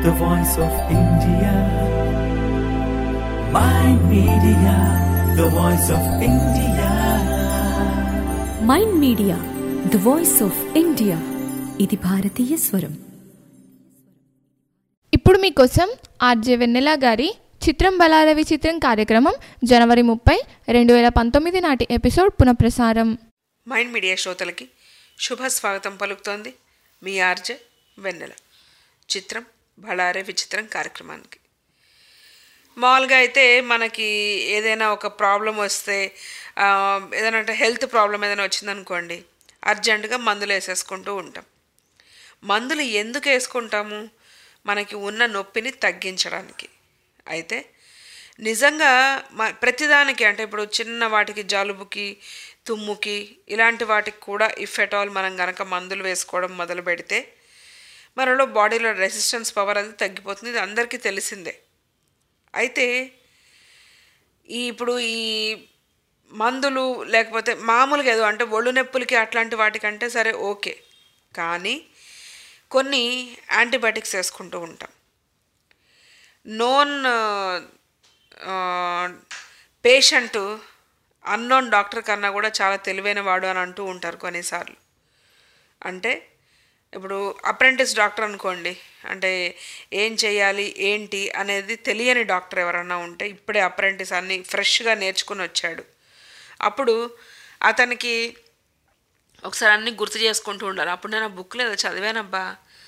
the voice of India. My media, the voice of India. Mind media the voice of India ఇది భారతీయ స్వరం ఇప్పుడు మీకోసం RJ వెన్నెల గారి చిత్రం బలారవి చిత్రం కార్యక్రమం జనవరి ముప్పై రెండు వేల పంతొమ్మిది నాటి ఎపిసోడ్ పునఃప్రసారం మైండ్ మీడియా శ్రోతలకి శుభ స్వాగతం పలుకుతోంది మీ ఆర్జే వెన్నెల చిత్రం బళారే విచిత్రం కార్యక్రమానికి మామూలుగా అయితే మనకి ఏదైనా ఒక ప్రాబ్లం వస్తే ఆ, ఏదైనా అంటే హెల్త్ ప్రాబ్లం ఏదైనా వచ్చిందనుకోండి అర్జెంటుగా మందులు వేసేసుకుంటూ ఉంటాం మందులు ఎందుకు వేసుకుంటాము మనకి ఉన్న నొప్పిని తగ్గించడానికి అయితే నిజంగా మ ప్రతిదానికి అంటే ఇప్పుడు చిన్న వాటికి జలుబుకి తుమ్ముకి ఇలాంటి వాటికి కూడా ఇఫ్ ఎట్ ఆల్ మనం గనక మందులు వేసుకోవడం మొదలు పెడితే మనలో బాడీలో రెసిస్టెన్స్ పవర్ అది తగ్గిపోతుంది ఇది అందరికీ తెలిసిందే అయితే ఈ ఇప్పుడు ఈ మందులు లేకపోతే మామూలుగా ఏదో అంటే ఒళ్ళు నొప్పులకి అట్లాంటి వాటికంటే సరే ఓకే కానీ కొన్ని యాంటీబయాటిక్స్ వేసుకుంటూ ఉంటాం నోన్ పేషెంట్ అన్నోన్ డాక్టర్ కన్నా కూడా చాలా తెలివైన వాడు అని అంటూ ఉంటారు కొన్నిసార్లు అంటే ఇప్పుడు అప్రెంటిస్ డాక్టర్ అనుకోండి అంటే ఏం చేయాలి ఏంటి అనేది తెలియని డాక్టర్ ఎవరన్నా ఉంటే ఇప్పుడే అప్రెంటిస్ అన్ని ఫ్రెష్గా నేర్చుకుని వచ్చాడు అప్పుడు అతనికి ఒకసారి అన్ని గుర్తు చేసుకుంటూ ఉండాలి అప్పుడు నేను ఆ బుక్లో ఏదో చదివానబ్బా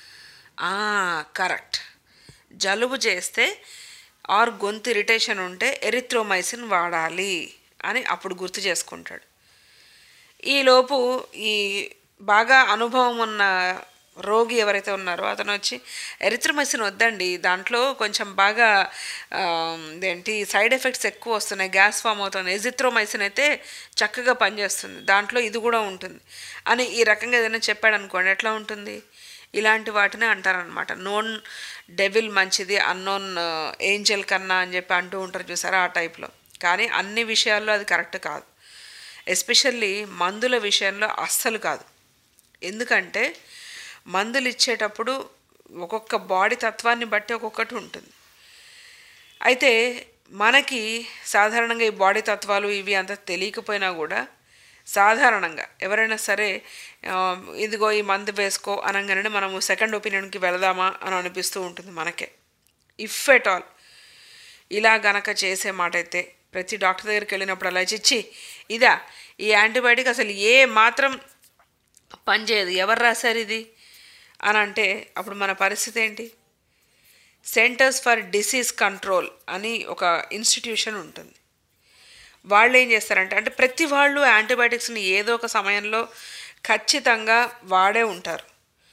కరెక్ట్ జలుబు చేస్తే ఆర్ గొంతు ఇరిటేషన్ ఉంటే ఎరిథ్రోమైసిన్ వాడాలి అని అప్పుడు గుర్తు చేసుకుంటాడు ఈలోపు ఈ బాగా అనుభవం ఉన్న రోగి ఎవరైతే ఉన్నారో అతను వచ్చి ఎరిథ్రమైసిన్ వద్దండి దాంట్లో కొంచెం బాగా ఆ, ఇదేంటి సైడ్ ఎఫెక్ట్స్ ఎక్కువ వస్తున్నాయి గ్యాస్ ఫామ్ అవుతుంది ఎజిత్రోమైసిన్ అయితే చక్కగా పనిచేస్తుంది దాంట్లో ఇది కూడా ఉంటుంది అని ఈ రకంగా ఏదైనా చెప్పాడు అనుకోండి ఎట్లా ఉంటుంది ఇలాంటి వాటినే అంటారనమాట నోన్ డెవిల్ మంచిది అన్నోన్ ఏంజల్ కన్నా అని చెప్పి అంటూ ఉంటారు చూసారా ఆ టైప్లో కానీ అన్ని విషయాల్లో అది కరెక్ట్ కాదు ఎస్పెషల్లీ మందుల విషయంలో అస్సలు కాదు ఎందుకంటే మందులు ఇచ్చేటప్పుడు ఒక్కొక్క బాడీ తత్వాన్ని బట్టి ఒక్కొక్కటి ఉంటుంది అయితే మనకి సాధారణంగా ఈ బాడీ తత్వాలు ఇవి అంత తెలియకపోయినా కూడా సాధారణంగా ఎవరైనా సరే ఆ, ఇదిగో ఈ మందు వేసుకో అనగానే మనము సెకండ్ ఒపీనియన్కి వెళదామా అని అనిపిస్తూ ఉంటుంది మనకే ఇఫ్ ఎట్ ఆల్ ఇలా గనక చేసే మాట అయితే ప్రతి డాక్టర్ దగ్గరికి వెళ్ళినప్పుడు అలా చిచ్చి ఇదా ఈ యాంటీబయాటిక్ అసలు ఏ మాత్రం పనిచేయదు ఎవరు రాశారు ఇది అని అంటే అప్పుడు మన పరిస్థితి ఏంటి సెంటర్స్ ఫర్ డిసీజ్ కంట్రోల్ అని ఒక ఇన్స్టిట్యూషన్ ఉంటుంది వాళ్ళు ఏం చేస్తారంటే అంటే ప్రతి వాళ్ళు యాంటీబయాటిక్స్ని ఏదో ఒక సమయంలో ఖచ్చితంగా వాడే ఉంటారు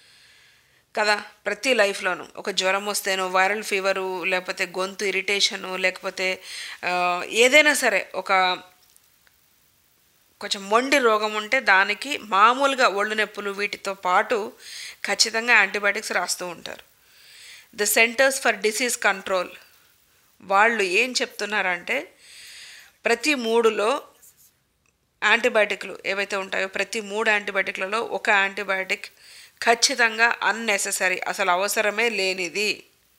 కదా ప్రతి లైఫ్లోనూ ఒక జ్వరం వస్తేనో వైరల్ ఫీవరు లేకపోతే గొంతు ఇరిటేషను లేకపోతే ఆ, ఏదైనా సరే ఒక కొంచెం మొండి రోగం ఉంటే దానికి మామూలుగా ఒళ్ళు నొప్పులు వీటితో పాటు ఖచ్చితంగా యాంటీబయాటిక్స్ రాస్తూ ఉంటారు the centres for disease control వాళ్ళు ఏం చెప్తున్నారంటే ప్రతి మూడులో యాంటీబయాటిక్లు ఏవైతే ఉంటాయో ప్రతి మూడు యాంటీబయాటిక్లలో ఒక యాంటీబయాటిక్ ఖచ్చితంగా అన్నెసెసరీ అసలు అవసరమే లేనిది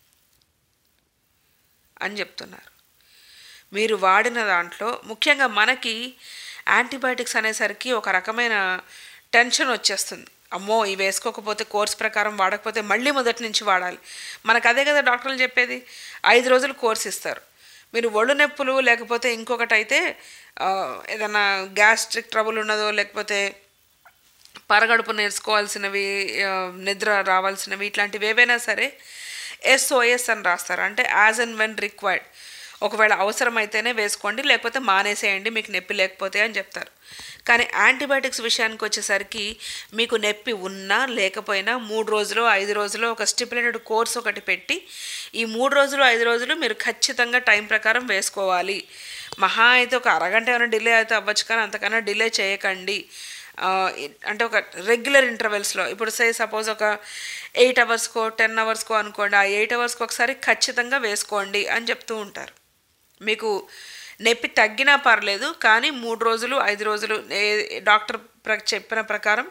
అని చెప్తున్నారు మీరు వాడిన దాంట్లో ముఖ్యంగా మనకి యాంటీబయాటిక్స్ అనేసరికి ఒక రకమైన టెన్షన్ వచ్చేస్తుంది అమ్మో ఇవి వేసుకోకపోతే కోర్స్ ప్రకారం వాడకపోతే మళ్ళీ మొదటి నుంచి వాడాలి మనకు అదే కదా డాక్టర్లు చెప్పేది ఐదు రోజులు కోర్స్ ఇస్తారు మీరు ఒళ్ళు నొప్పులు లేకపోతే ఇంకొకటి అయితే ఆ, ఏదైనా గ్యాస్ట్రిక్ ట్రబుల్ ఉన్నదో లేకపోతే పరగడుపు నేర్చుకోవాల్సినవి ఆ, నిద్ర రావాల్సినవి ఇట్లాంటివి ఏవైనా సరే ఎస్ఓఎస్ అని రాస్తారు అంటే యాజ్ అండ్ వెన్ రిక్వైర్డ్ ఒకవేళ అవసరమైతేనే వేసుకోండి లేకపోతే మానేసేయండి మీకు నొప్పి లేకపోతే అని చెప్తారు కానీ యాంటీబయాటిక్స్ విషయానికి వచ్చేసరికి మీకు నొప్పి ఉన్నా లేకపోయినా మూడు రోజులు ఐదు రోజులు ఒక స్టిపులేటెడ్ కోర్స్ ఒకటి పెట్టి ఈ మూడు రోజులు ఐదు రోజులు మీరు ఖచ్చితంగా టైం ప్రకారం వేసుకోవాలి మహా అయితే ఒక అరగంట ఏమైనా డిలే అయితే అవ్వచ్చు కానీ అంతకన్నా డిలే చేయకండి ఆ, ఇ- అంటే ఒక రెగ్యులర్ ఇంటర్వెల్స్లో ఇప్పుడు సే సపోజ్ ఒక ఎయిట్ అవర్స్కో టెన్ అవర్స్కో అనుకోండి ఆ ఎయిట్ అవర్స్కి ఒకసారి ఖచ్చితంగా వేసుకోండి అని చెప్తూ ఉంటారు మీకు నొప్పి తగ్గినా పర్లేదు కానీ మూడు రోజులు ఐదు రోజులు ఏ డాక్టర్ ప్ర చెప్పిన ప్రకారం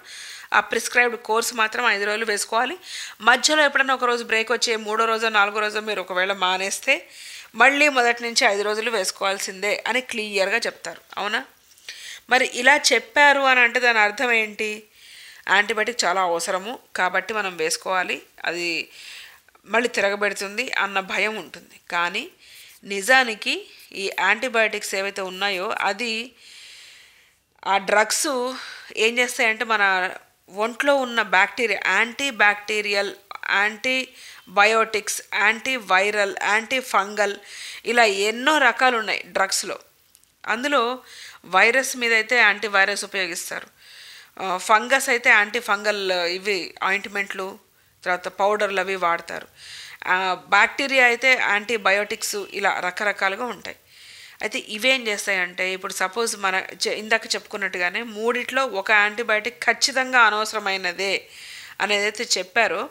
ఆ ప్రిస్క్రైబ్డ్ కోర్స్ మాత్రం ఐదు రోజులు వేసుకోవాలి మధ్యలో ఎప్పుడైనా ఒక రోజు బ్రేక్ వచ్చి మూడో రోజో నాలుగో రోజో మీరు ఒకవేళ మానేస్తే మళ్ళీ మొదటి నుంచి ఐదు రోజులు వేసుకోవాల్సిందే అని క్లియర్గా చెప్తారు అవునా మరి ఇలా చెప్పారు అని అంటే దాని అర్థం ఏంటి యాంటీబయాటిక్ చాలా అవసరము కాబట్టి మనం వేసుకోవాలి అది మళ్ళీ తిరగబెడుతుంది అన్న భయం ఉంటుంది కానీ నిజానికి ఈ యాంటీబయాటిక్స్ ఏవైతే ఉన్నాయో అది ఆ డ్రగ్స్ ఏం చేస్తాయంటే మన ఒంట్లో ఉన్న bacteria antibacterial antibiotics antiviral antifungal ఇలా ఎన్నో రకాలు ఉన్నాయి డ్రగ్స్లో అందులో వైరస్ మీద అయితే యాంటీ వైరస్ ఉపయోగిస్తారు ఆ, ఫంగస్ అయితే యాంటీ ఫంగల్ ఇవి ఆయింట్మెంట్లు తర్వాత పౌడర్లు అవి వాడతారు ఆ, బ్యాక్టీరియా అయితే యాంటీబయోటిక్స్ ఇలా రకరకాలుగా ఉంటాయి అయితే ఇవేం చేస్తాయంటే ఇప్పుడు సపోజ్ మన చె- ఇందాక చెప్పుకున్నట్టుగానే మూడిట్లో ఒక యాంటీబయాటిక్ ఖచ్చితంగా అనవసరమైనదే అనేది అయితే చెప్పారో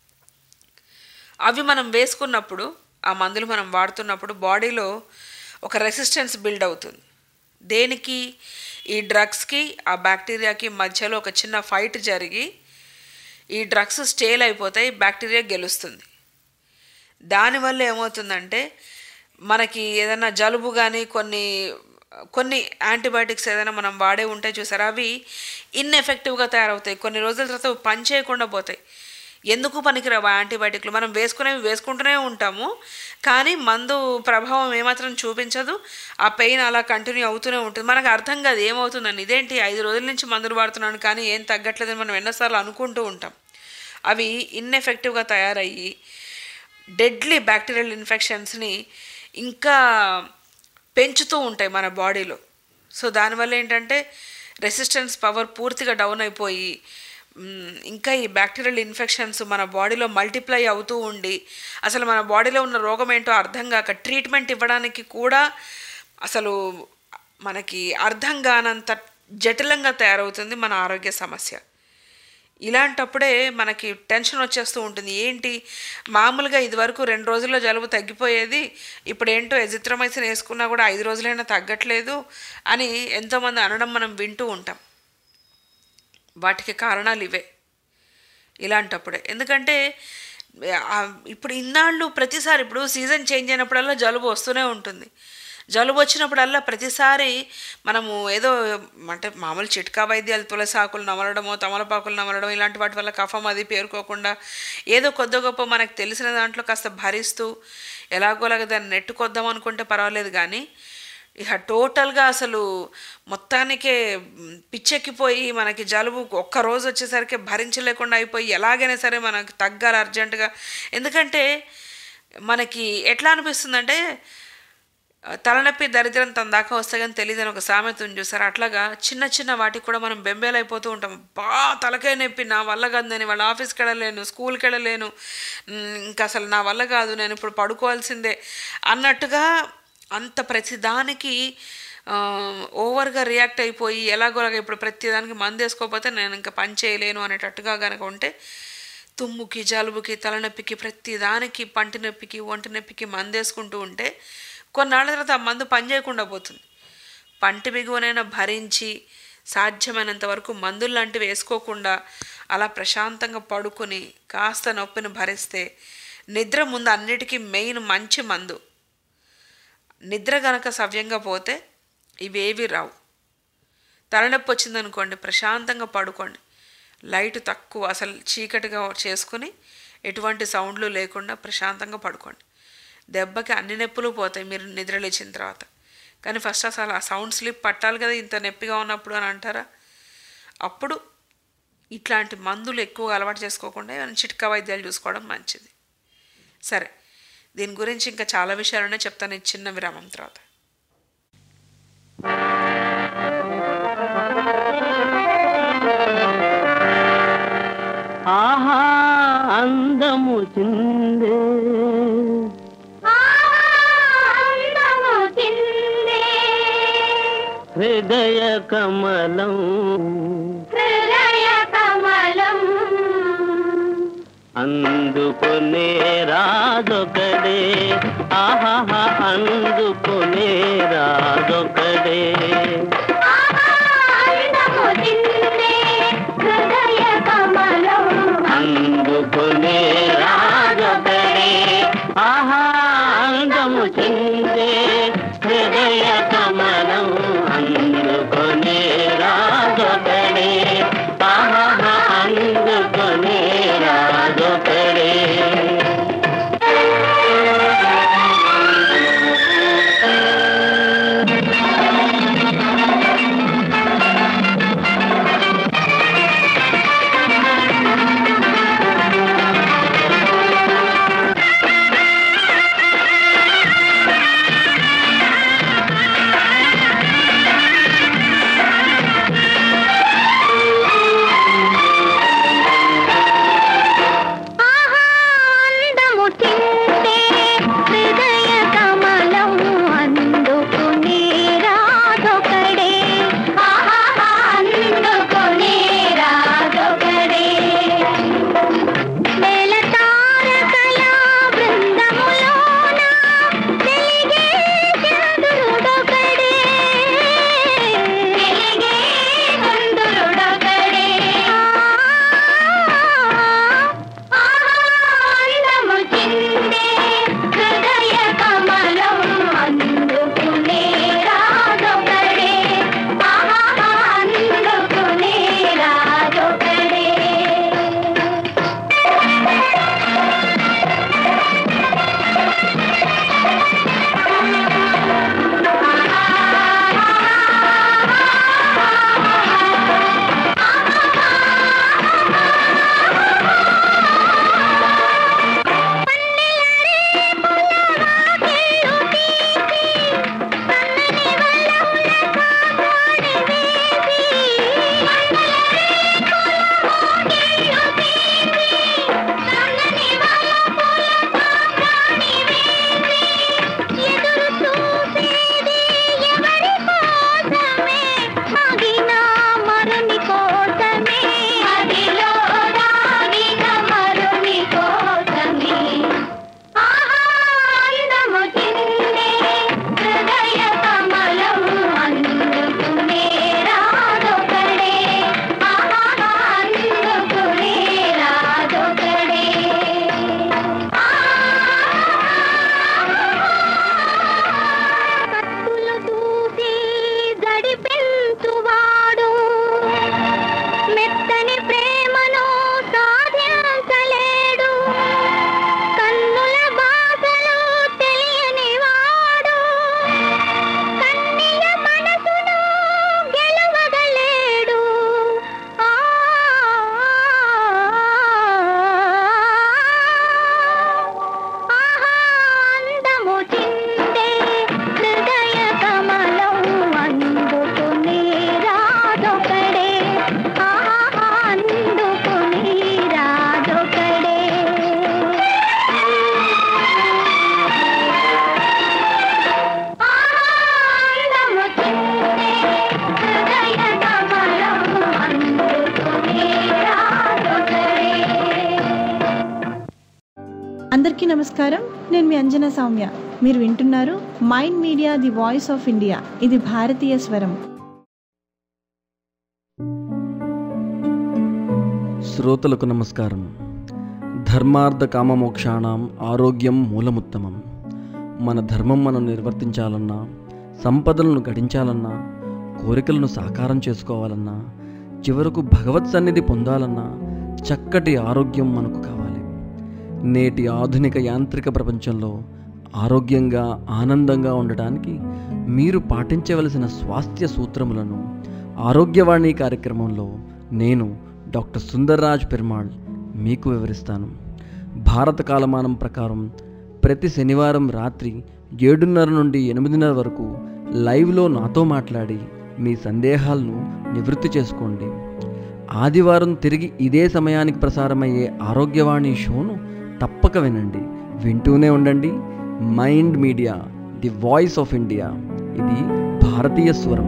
అవి మనం వేసుకున్నప్పుడు ఆ మందులు మనం వాడుతున్నప్పుడు బాడీలో ఒక రెసిస్టెన్స్ బిల్డ్ అవుతుంది దేనికి ఈ డ్రగ్స్కి ఆ బ్యాక్టీరియాకి మధ్యలో ఒక చిన్న ఫైట్ జరిగి ఈ డ్రగ్స్ స్టేల్ అయిపోతాయి బ్యాక్టీరియా గెలుస్తుంది దానివల్ల ఏమవుతుందంటే మనకి ఏదైనా జలుబు కానీ కొన్ని కొన్ని యాంటీబయాటిక్స్ ఏదైనా మనం వాడే ఉంటే చూసారా అవి ఇన్ఎఫెక్టివ్గా తయారవుతాయి కొన్ని రోజుల తర్వాత అవి పని చేయకుండా పోతాయి ఎందుకు పనికిరావు ఆ యాంటీబయాటిక్లు మనం వేసుకునేవి వేసుకుంటూనే ఉంటాము కానీ మందు ప్రభావం ఏమాత్రం చూపించదు ఆ పెయిన్ అలా కంటిన్యూ అవుతూనే ఉంటుంది మనకు అర్థం కాదు ఏమవుతుందని ఇదేంటి ఐదు రోజుల నుంచి మందులు వాడుతున్నాను కానీ ఏం తగ్గట్లేదని మనం ఎన్నోసార్లు అనుకుంటూ ఉంటాం అవి ఇన్ఎఫెక్టివ్గా తయారయ్యి డెడ్లీ బ్యాక్టీరియల్ ఇన్ఫెక్షన్స్ని ఇంకా పెంచుతూ ఉంటాయి మన బాడీలో సో దానివల్ల ఏంటంటే రెసిస్టెన్స్ పవర్ పూర్తిగా డౌన్ అయిపోయి మ్, ఇంకా ఈ బ్యాక్టీరియల్ ఇన్ఫెక్షన్స్ మన బాడీలో మల్టిప్లై అవుతూ ఉండి అసలు మన బాడీలో ఉన్న రోగం ఏంటో అర్థం కాక ట్రీట్మెంట్ ఇవ్వడానికి కూడా అసలు మనకి అర్థం కానంత జటిలంగా తయారవుతుంది మన ఆరోగ్య సమస్య ఇలాంటప్పుడే మనకి టెన్షన్ వచ్చేస్తూ ఉంటుంది ఏంటి మామూలుగా ఇదివరకు రెండు రోజుల్లో జలుబు తగ్గిపోయేది ఇప్పుడు ఏంటో ఎజిత్రమైసిన్ వేసుకున్నా కూడా ఐదు రోజులైనా తగ్గట్లేదు అని ఎంతోమంది అనడం మనం వింటూ ఉంటాం వాటికి కారణాలు ఇవే ఇలాంటప్పుడే ఎందుకంటే ఆ, ఇప్పుడు ఇన్నాళ్ళు ప్రతిసారి ఇప్పుడు సీజన్ చేంజ్ అయినప్పుడల్లా జలుబు వస్తూనే ఉంటుంది జలుబు వచ్చినప్పుడల్లా ప్రతిసారి మనము ఏదో అంటే మామూలు చిట్కా వైద్యాలు తులసి ఆకులు నమలడమో తమలపాకులు నమలడం ఇలాంటి వాటి వల్ల కఫం అది పేరుకోకుండా ఏదో కొద్ది గొప్ప మనకు తెలిసిన దాంట్లో కాస్త భరిస్తూ ఎలాగోలాగా దాన్ని నెట్టుకొద్దాం అనుకుంటే పర్వాలేదు కానీ ఇక టోటల్గా అసలు మొత్తానికే మ్, పిచ్చెక్కిపోయి మనకి జలుబు ఒక్క రోజు వచ్చేసరికి భరించలేకుండా అయిపోయి ఎలాగైనా సరే మనకి తగ్గాలి అర్జెంటుగా ఎందుకంటే మనకి ఎట్లా అనిపిస్తుందంటే ఆ, తలనొప్పి దరిద్రం తన దాకా వస్తే కానీ తెలియదని ఒక సామెత ఉంది చూసారు అట్లాగా చిన్న చిన్న వాటికి కూడా మనం బెంబేలైపోతూ ఉంటాం బా తలకాయ నొప్పి నా వల్ల కాదు నేను వాళ్ళ ఆఫీస్కి వెళ్ళలేను స్కూల్కి వెళ్ళలేను మ్, ఇంకా అసలు నా వల్ల కాదు నేను ఇప్పుడు పడుకోవాల్సిందే అన్నట్టుగా అంత ప్రతిదానికి ఆ, ఓవర్గా రియాక్ట్ అయిపోయి ఎలాగోలాగా ఇప్పుడు ప్రతిదానికి మందు వేసుకోకపోతే నేను ఇంకా పని చేయలేను అనేటట్టుగా కనుక ఉంటే తుమ్ముకి జలుబుకి తలనొప్పికి ప్రతి దానికి పంటి నొప్పికి ఒంటి నొప్పికి మందు వేసుకుంటూ ఉంటే కొన్నాళ్ళ తర్వాత ఆ మందు పని చేయకుండా పోతుంది పంటి బిగువనైనా భరించి సాధ్యమైనంత వరకు మందులు లాంటివి వేసుకోకుండా అలా ప్రశాంతంగా పడుకుని కాస్త నొప్పిని భరిస్తే నిద్ర ముందు అన్నిటికీ మెయిన్ మంచి మందు నిద్ర గనక సవ్యంగా పోతే ఇవేవి రావు తలనొప్పి వచ్చిందనుకోండి ప్రశాంతంగా పడుకోండి లైట్ తక్కువ అసలు చీకటిగా చేసుకుని ఎటువంటి సౌండ్లు లేకుండా ప్రశాంతంగా పడుకోండి దెబ్బకి అన్ని నొప్పులు పోతాయి మీరు నిద్ర లేచిన తర్వాత కానీ ఫస్ట్ అసలు ఆ సౌండ్ స్లిప్ పట్టాలి కదా ఇంత నొప్పిగా ఉన్నప్పుడు అని అంటారా అప్పుడు ఇట్లాంటి మందులు ఎక్కువ అలవాటు చేసుకోకుండా ఏమైనా చిట్కా వైద్యాలు చూసుకోవడం మంచిది సరే దీని గురించి ఇంకా చాలా విషయాలునే చెప్తాను ఈ చిన్న విరామం తర్వాత ఆహా అందము చిందే హృదయ కమలం అందుకునే రాదొకడే ఆహా అందుకునే రాదొకడే హృదయ అందుకునే రాజొకడే ఆహా అందము చిందే హృదయ కమలం అందుకునే రాజొకడే ఆహా అందుకునే రాజొకడే అందము తింటే హృదయ కమలం అందుకునే రాజొకడే అందుకునే రాజొకడే నెల తారకల బృందములోన వెలిగే చంద్రుడొకడే వెలిగే చంద్రుడొకడే ఆనందము చిందే హృదయ కమలం అందుకునే రాజొకడే అందుకునే రాజొకడే ఎదురు చూసేది ఎవరి కోసమే ఆగిన మరుని కోసమే అదిలో దాగిన మరుని కోసమే ఆనందము చిందే హృదయ కమలం అందుకునే రాజొకడే అందుకునే రాజొకడే కత్తులు చూసి గడిపెంచువాడు మెత్తని ప్రేమను సాధించలేడు కన్నుల బాధలు తెలియని వాడు కన్నియ మనసును గెలవగలేడు ఆ ఆనందము చిందే హృదయ కమలం అందుకునే రాజొకడే అందుకునే రాజొకడే ఆనందము చిందే హృదయ కమలం అందుకునే రాజొకడే అందరికీ నమస్కారం నేను మీ అంజనా సౌమ్య మీరు వింటున్నారు Mind media the voice of India ఇది భారతీయ స్వరం శ్రోతలకు నమస్కారం ధర్మార్థ కామమోక్షాణం ఆరోగ్యం మూలముత్తమం మన ధర్మం మనం నిర్వర్తించాలన్నా సంపదలను గడించాలన్నా కోరికలను సాకారం చేసుకోవాలన్నా చివరకు భగవత్ సన్నిధి పొందాలన్నా చక్కటి ఆరోగ్యం మనకు కావాలి నేటి ఆధునిక యాంత్రిక ప్రపంచంలో ఆరోగ్యంగా ఆనందంగా ఉండటానికి మీరు పాటించవలసిన స్వాస్థ్య సూత్రములను ఆరోగ్యవాణి కార్యక్రమంలో నేను డాక్టర్ సుందర్రాజ్ పెరుమాళ్ మీకు వివరిస్తాను భారత కాలమానం ప్రకారం ప్రతి శనివారం రాత్రి ఏడున్నర నుండి ఎనిమిదిన్నర వరకు లైవ్లో నాతో మాట్లాడి మీ సందేహాలను నివృత్తి చేసుకోండి ఆదివారం తిరిగి ఇదే సమయానికి ప్రసారమయ్యే ఆరోగ్యవాణి షోను తప్పక వినండి వింటూనే ఉండండి Mind media the voice of India ఇది భారతీయ స్వరం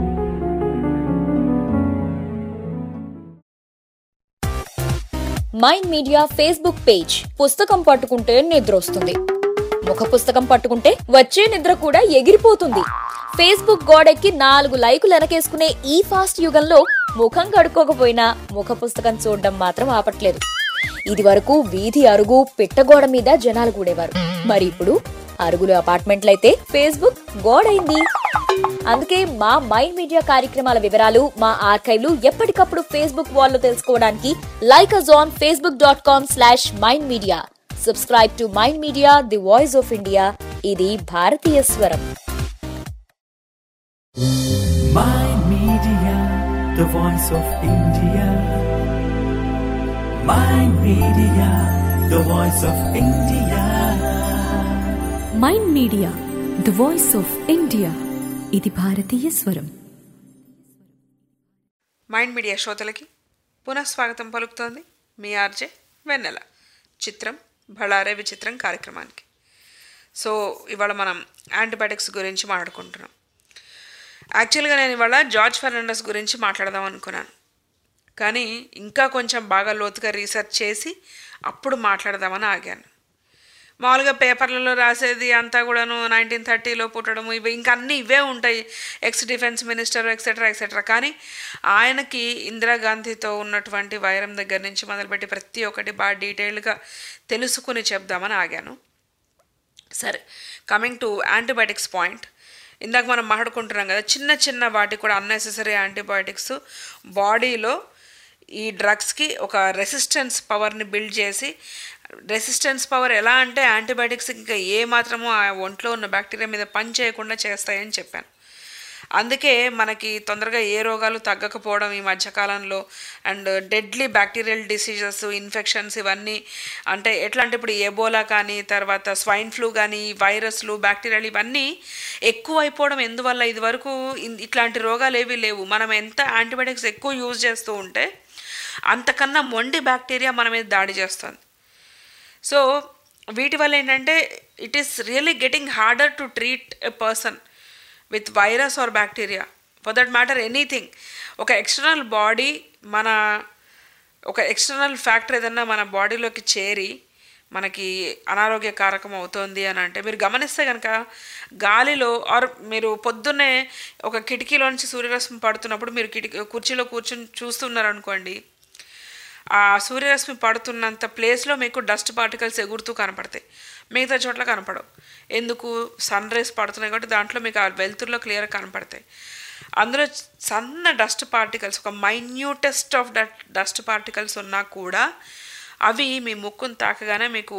మైండ్ మీడియా ఫేస్బుక్ పేజ్ పుస్తకం పట్టుకుంటే నిద్ర వస్తుంది ముఖ పుస్తకం పట్టుకుంటే వచ్చే నిద్ర కూడా ఎగిరిపోతుంది ఫేస్బుక్ గోడెక్కి నాలుగు లైకులు వెనకేసుకునే ఈ ఫాస్ట్ యుగంలో ముఖం కడుక్కోకపోయినా ముఖ పుస్తకం చూడడం మాత్రం ఆపట్లేదు ఇది వరకు వీధి అరుగు పిట్టగోడ మీద జనాలు కూడేవారు మరి ఇప్పుడు అరుగులు అపార్ట్మెంట్లయితే ఫేస్బుక్ గోడైంది అందుకే మా మైండ్ మీడియా కార్యక్రమాల వివరాలు మా ఆర్కైవ్లు ఎప్పటికప్పుడు ఫేస్బుక్ వాల్లో తెలుసుకోవడానికి like us on Facebook dot com slash mind media subscribe to mind media the voice of India ఇది భారతీయ స్వరం My Media, the voice of India. My Media, the voice of India. Mind media the voice of India ఇది భారతీయ స్వరం mind media శ్రోతలకి పునఃస్వాగతం పలుకుతోంది మీ RJ వెన్నెల చిత్రం బళారే విచిత్రం కార్యక్రమానికి సో ఇవాళ మనం యాంటీబయాటిక్స్ గురించి మాట్లాడుకుంటున్నాం యాక్చువల్గా నేను ఇవాళ జార్జ్ ఫెర్నాండస్ గురించి మాట్లాడదాం అనుకున్నాను కానీ ఇంకా కొంచెం బాగా లోతుగా రీసెర్చ్ చేసి అప్పుడు మాట్లాడదామని ఆగాను మామూలుగా పేపర్లలో రాసేది అంతా కూడాను నైన్టీన్ థర్టీలో పుట్టడము ఇవి ఇంకా అన్నీ ఇవే ఉంటాయి ex defence minister etcetera etcetera కానీ ఆయనకి ఇందిరాగాంధీతో ఉన్నటువంటి వైరం దగ్గర నుంచి మొదలుపెట్టి ప్రతి ఒక్కటి బాగా డీటెయిల్గా తెలుసుకుని చెప్దామని ఆగాను సరే కమింగ్ టు యాంటీబయాటిక్స్ పాయింట్ ఇందాక మనం మాట్లాడుకుంటున్నాం కదా చిన్న చిన్న వాటికి కూడా అన్నెసెసరీ యాంటీబయాటిక్స్ బాడీలో ఈ డ్రగ్స్కి ఒక రెసిస్టెన్స్ పవర్ని బిల్డ్ చేసి రెసిస్టెన్స్ పవర్ ఎలా అంటే యాంటీబయాటిక్స్ ఇంకా ఏ మాత్రమో ఆ ఒంట్లో ఉన్న బ్యాక్టీరియా మీద పని చేయకుండా చేస్తాయని చెప్పాను అందుకే మనకి తొందరగా ఏ రోగాలు తగ్గకపోవడం ఈ మధ్యకాలంలో and deadly bacterial diseases infections ఇవన్నీ అంటే ఎట్లా అంటే ఇప్పుడు ఎబోలా కానీ తర్వాత స్వైన్ ఫ్లూ కానీ వైరస్లు బ్యాక్టీరియాలు ఇవన్నీ ఎక్కువ అయిపోవడం ఎందువల్ల ఇది వరకు ఇన్- ఇట్లాంటి రోగాలు ఏవి లేవు మనం ఎంత యాంటీబయాటిక్స్ ఎక్కువ యూజ్ చేస్తూ ఉంటే అంతకన్నా మొండి బ్యాక్టీరియా మన మీద దాడి చేస్తుంది సో వీటి వల్ల ఏంటంటే it is really getting harder to treat a person with virus or bacteria for that matter anything ఒక ఎక్స్టర్నల్ బాడీ మన ఒక ఎక్స్టర్నల్ ఫ్యాక్టర్ ఏదన్నా మన బాడీలోకి చేరి మనకి అనారోగ్య కారకం అవుతోంది అని అంటే మీరు గమనిస్తే కనుక గాలిలో ఆర్ మీరు పొద్దున్నే ఒక కిటికీలో నుంచి సూర్యరశ్మి పడుతున్నప్పుడు మీరు కిటికీ కుర్చీలో కూర్చుని చూస్తున్నారనుకోండి ఆ సూర్యరశ్మి పడుతున్నంత ప్లేస్లో మీకు డస్ట్ పార్టికల్స్ ఎగురుతూ కనపడతాయి మిగతా చోట్ల కనపడవు ఎందుకు సన్ రేస్ పడుతున్నాయి కాబట్టి దాంట్లో మీకు ఆ వెలుతురులో క్లియర్ కనపడతాయి అందులో సన్న డస్ట్ పార్టికల్స్ ఒక minutest of that dust particles ఉన్నా కూడా అవి మీ ముక్కును తాకగానే మీకు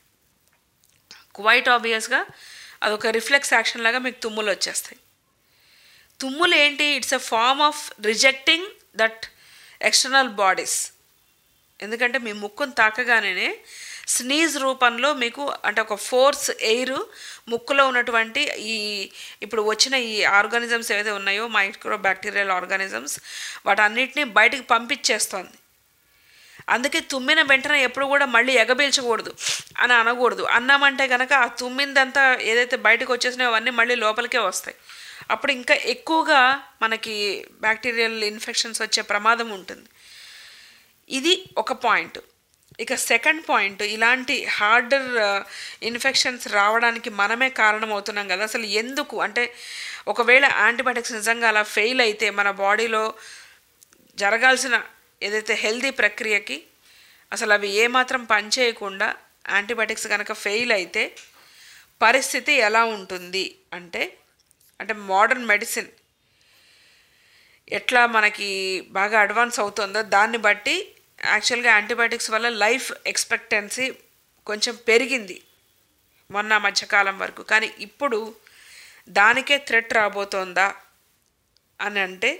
క్వైట్ ఆబ్వియస్గా అదొక రిఫ్లెక్స్ యాక్షన్ లాగా మీకు తుమ్ములు వచ్చేస్తాయి తుమ్ములు ఏంటి it's a form of rejecting that external bodies ఎందుకంటే మీ ముక్కును తాకగానే స్నీజ్ రూపంలో మీకు అంటే ఒక ఫోర్స్ ఎయిర్ ముక్కులో ఉన్నటువంటి ఈ ఇప్పుడు వచ్చిన ఈ ఆర్గానిజమ్స్ ఏవైతే ఉన్నాయో మైక్రో బ్యాక్టీరియల్ ఆర్గానిజమ్స్ వాటన్నిటిని బయటికి పంపించేస్తోంది అందుకే తుమ్మిన వెంటనే ఎప్పుడు కూడా మళ్ళీ ఎగబీల్చకూడదు అని అనకూడదు అన్నామంటే కనుక ఆ తుమ్మిందంతా ఏదైతే బయటకు వచ్చేసినాయో అవన్నీ మళ్ళీ లోపలికే వస్తాయి అప్పుడు ఇంకా ఎక్కువగా మనకి బ్యాక్టీరియల్ ఇన్ఫెక్షన్స్ వచ్చే ప్రమాదం ఉంటుంది ఇది ఒక పాయింట్ ఇక సెకండ్ పాయింట్ ఇలాంటి హార్డర్ ఇన్ఫెక్షన్స్ రావడానికి మనమే కారణం అవుతున్నాం కదా అసలు ఎందుకు అంటే ఒకవేళ యాంటీబయాటిక్స్ నిజంగా అలా ఫెయిల్ అయితే మన బాడీలో జరగాల్సిన ఏదైతే హెల్దీ ప్రక్రియకి అసలు అవి ఏమాత్రం పనిచేయకుండా యాంటీబయాటిక్స్ కనుక ఫెయిల్ అయితే పరిస్థితి ఎలా ఉంటుంది అంటే అంటే మోడర్న్ మెడిసిన్ ఎట్లా మనకి బాగా అడ్వాన్స్ అవుతుందో దాన్ని బట్టి యాక్చువల్గా యాంటీబయాటిక్స్ వల్ల లైఫ్ ఎక్స్పెక్టెన్సీ కొంచెం పెరిగింది మొన్న మధ్యకాలం వరకు కానీ ఇప్పుడు దానికే థ్రెట్ రాబోతోందా అని అంటే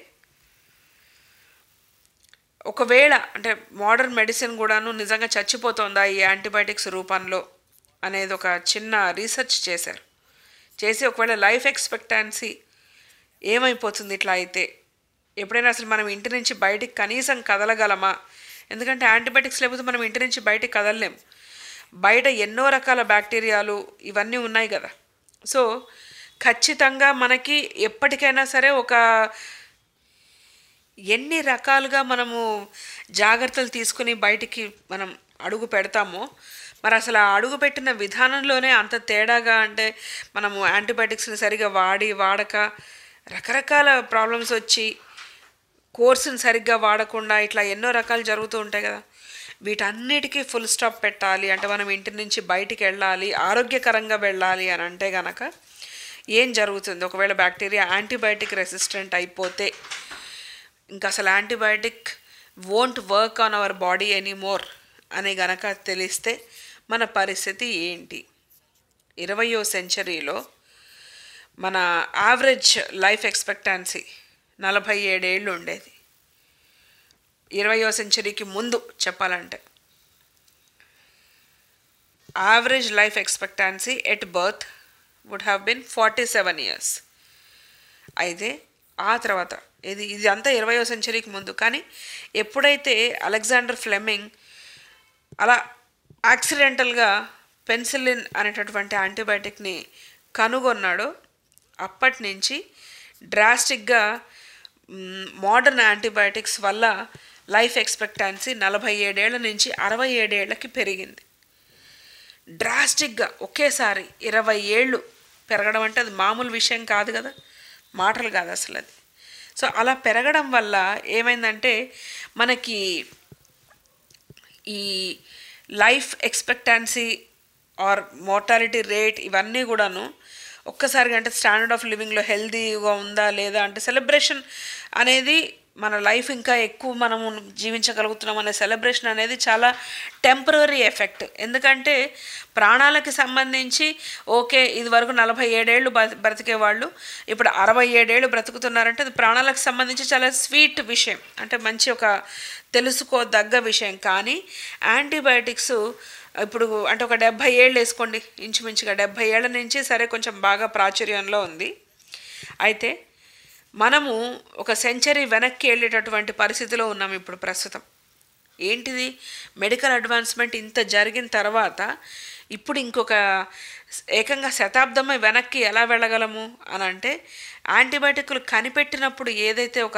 ఒకవేళ అంటే మోడర్న్ మెడిసిన్ కూడాను నిజంగా చచ్చిపోతుందా ఈ యాంటీబయాటిక్స్ రూపంలో అనేది ఒక చిన్న రీసెర్చ్ చేశారు చేసి ఒకవేళ లైఫ్ ఎక్స్పెక్టాన్సీ ఏమైపోతుంది ఇట్లా అయితే ఎప్పుడైనా అసలు మనం ఇంటి నుంచి బయటికి కనీసం కదలగలమా ఎందుకంటే యాంటీబయాటిక్స్ లేకపోతే మనం ఇంటి నుంచి బయటికి కదలలేం బయట ఎన్నో రకాల బ్యాక్టీరియాలు ఇవన్నీ ఉన్నాయి కదా సో ఖచ్చితంగా మనకి ఎప్పటికైనా సరే ఒక ఎన్ని రకాలుగా మనము జాగ్రత్తలు తీసుకుని బయటికి మనం అడుగు పెడతామో మరి అసలు ఆ అడుగు పెట్టిన విధానంలోనే అంత తేడాగా అంటే మనము యాంటీబయాటిక్స్ని సరిగా వాడి వాడక రకరకాల ప్రాబ్లమ్స్ వచ్చి కోర్సుని సరిగ్గా వాడకుండా ఇట్లా ఎన్నో రకాలు జరుగుతూ ఉంటాయి కదా వీటన్నిటికీ ఫుల్ స్టాప్ పెట్టాలి అంటే మనం ఇంటి నుంచి బయటికి వెళ్ళాలి ఆరోగ్యకరంగా వెళ్ళాలి అని అంటే గనక ఏం జరుగుతుంది ఒకవేళ బ్యాక్టీరియా యాంటీబయాటిక్ రెసిస్టెంట్ అయిపోతే ఇంకా అసలు antibiotic won't work on our body anymore అని గనక తెలిస్తే మన పరిస్థితి ఏంటి ఇరవయో సెంచరీలో మన యావరేజ్ లైఫ్ ఎక్స్పెక్టాన్సీ నలభై ఏడేళ్ళు ఉండేది ఇరవయో సెంచరీకి ముందు చెప్పాలంటే average life expectancy at birth would have been forty seven years అయితే ఆ తర్వాత ఇది ఇది అంతా ఇరవయో సెంచరీకి ముందు కానీ ఎప్పుడైతే అలెగ్జాండర్ ఫ్లెమింగ్ అలా యాక్సిడెంటల్గా పెన్సిలిన్ అనేటటువంటి యాంటీబయాటిక్ని కనుగొన్నాడో అప్పటి నుంచి డ్రాస్టిక్గా మోడర్న్ యాంటీబయాటిక్స్ వల్ల లైఫ్ ఎక్స్పెక్టాన్సీ నలభై ఏడేళ్ల నుంచి అరవై ఏడేళ్లకి పెరిగింది డ్రాస్టిక్గా ఒకేసారి ఇరవై ఏళ్ళు పెరగడం అంటే అది మామూలు విషయం కాదు కదా మాటలు కాదు అసలు అది సో అలా పెరగడం వల్ల ఏమైందంటే మనకి ఈ life expectancy or mortality rate ఇవన్నీ కూడాను ఒక్కసారిగా అంటే స్టాండర్డ్ ఆఫ్ లివింగ్లో హెల్తీగా ఉందా లేదా అంటే సెలబ్రేషన్ అనేది మన లైఫ్ ఇంకా ఎక్కువ మనము జీవించగలుగుతున్నాం అనే సెలబ్రేషన్ అనేది చాలా టెంపరీ ఎఫెక్ట్ ఎందుకంటే ప్రాణాలకి సంబంధించి ఓకే ఇది వరకు నలభై ఏడేళ్ళు బ బ్రతికే వాళ్ళు ఇప్పుడు అరవై ఏడేళ్ళు బ్రతుకుతున్నారంటే అది ప్రాణాలకు సంబంధించి చాలా స్వీట్ విషయం అంటే మంచి ఒక తెలుసుకోదగ్గ విషయం కానీ యాంటీబయాటిక్స్ ఇప్పుడు అంటే ఒక డెబ్భై ఏళ్ళు వేసుకోండి ఇంచుమించుగా డెబ్భై ఏళ్ళ నుంచి సరే కొంచెం బాగా ప్రాచుర్యంలో ఉంది అయితే మనము ఒక సెంచరీ వెనక్కి వెళ్ళేటటువంటి పరిస్థితిలో ఉన్నాం ఇప్పుడు ప్రస్తుతం ఏంటిది మెడికల్ అడ్వాన్స్మెంట్ ఇంత జరిగిన తర్వాత ఇప్పుడు ఇంకొక ఏకంగా శతాబ్దమే వెనక్కి ఎలా వెళ్ళగలము అని అంటే యాంటీబయాటిక్లు కనిపెట్టినప్పుడు ఏదైతే ఒక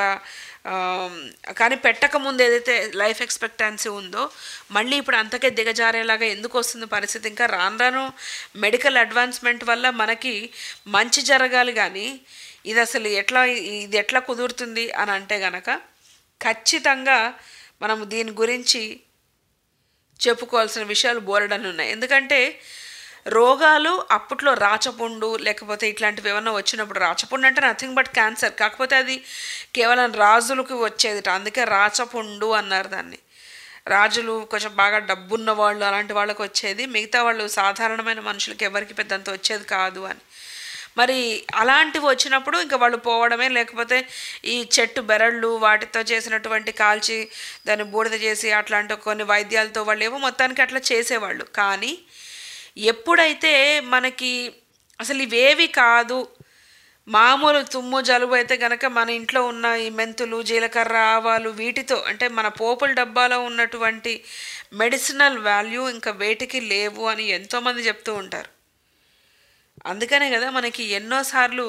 కనిపెట్టక ముందు ఏదైతే లైఫ్ ఎక్స్పెక్టాన్సీ ఉందో మళ్ళీ ఇప్పుడు అంతకే దిగజారేలాగా ఎందుకు వస్తుంది పరిస్థితి ఇంకా రాను రాను మెడికల్ అడ్వాన్స్మెంట్ వల్ల మనకి మంచి జరగాలి కానీ ఇది అసలు ఎట్లా ఇది ఎట్లా కుదురుతుంది అని అంటే గనక ఖచ్చితంగా మనము దీని గురించి చెప్పుకోవాల్సిన విషయాలు బోలెడని ఉన్నాయి ఎందుకంటే రోగాలు అప్పట్లో రాచపుండు లేకపోతే ఇట్లాంటివి ఏమన్నా వచ్చినప్పుడు రాచపుండు అంటే నథింగ్ బట్ క్యాన్సర్ కాకపోతే అది కేవలం రాజులకు వచ్చేది అందుకే రాచపుండు అన్నారు దాన్ని రాజులు కొంచెం బాగా డబ్బున్న వాళ్ళు అలాంటి వాళ్ళకి వచ్చేది మిగతా వాళ్ళు సాధారణమైన మనుషులకి ఎవరికి పెద్దంత వచ్చేది కాదు అని మరి అలాంటివి వచ్చినప్పుడు ఇంకా వాళ్ళు పోవడమే లేకపోతే ఈ చెట్టు బెరళ్ళు వాటితో చేసినటువంటి కాల్చి దాన్ని బూడిద చేసి అట్లాంటి కొన్ని వైద్యాలతో వాళ్ళు ఏమో మొత్తానికి అట్లా చేసేవాళ్ళు కానీ ఎప్పుడైతే మనకి అసలు ఇవేవి కాదు మామూలు తుమ్ము జలుబు అయితే కనుక మన ఇంట్లో ఉన్న ఈ మెంతులు జీలకర్ర ఆవాలు వీటితో అంటే మన పోపుల డబ్బాలో ఉన్నటువంటి మెడిసినల్ వాల్యూ ఇంకా వేటికి లేవు అని ఎంతోమంది చెప్తూ ఉంటారు అందుకనే కదా మనకి ఎన్నోసార్లు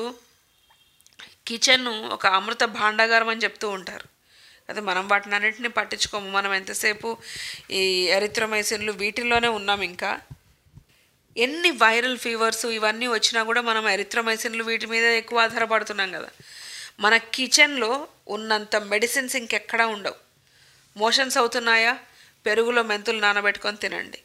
కిచెన్ ఒక అమృత భాండాగారం అని చెప్తూ ఉంటారు అదే మనం వాటిని అన్నింటినీ పట్టించుకోము మనం ఎంతసేపు ఈ ఎరిత్రమైసిన్లు వీటిల్లోనే ఉన్నాం ఇంకా ఎన్ని వైరల్ ఫీవర్స్ ఇవన్నీ వచ్చినా కూడా మనం ఎరిత్రమైసిన్లు వీటి మీద ఎక్కువ ఆధారపడుతున్నాం కదా మన కిచెన్లో ఉన్నంత మెడిసిన్స్ ఇంకెక్కడా ఉండవు మోషన్స్ అవుతున్నాయా పెరుగులో మెంతులు నానబెట్టుకొని తినండి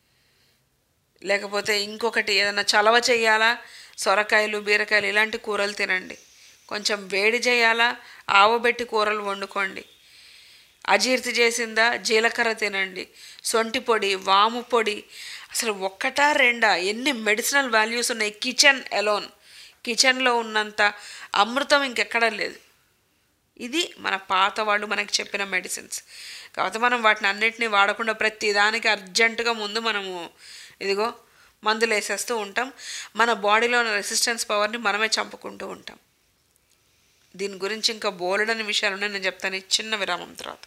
లేకపోతే ఇంకొకటి ఏదైనా చలవ చేయాలా సొరకాయలు బీరకాయలు ఇలాంటి కూరలు తినండి కొంచెం వేడి చేయాలా ఆవబెట్టి కూరలు వండుకోండి అజీర్తి చేసిందా జీలకర్ర తినండి సొంటి పొడి వాము పొడి అసలు ఒక్కటా రెండా ఎన్ని మెడిసినల్ వాల్యూస్ ఉన్నాయి కిచెన్ ఎలోన్ కిచెన్లో ఉన్నంత అమృతం ఇంకెక్కడా లేదు ఇది మన పాత వాళ్ళు మనకి చెప్పిన మెడిసిన్స్ కాకపోతే మనం వాటిని అన్నిటినీ వాడకుండా ప్రతి దానికి అర్జెంటుగా ముందు మనము ఇదిగో మందులు వేసేస్తూ ఉంటాం మన బాడీలో ఉన్న రెసిస్టెన్స్ పవర్ని మనమే చంపుకుంటూ ఉంటాం దీని గురించి ఇంకా బోలెడని విషయాలు ఉన్నాయి నేను చెప్తాను ఈ చిన్న విరామం తర్వాత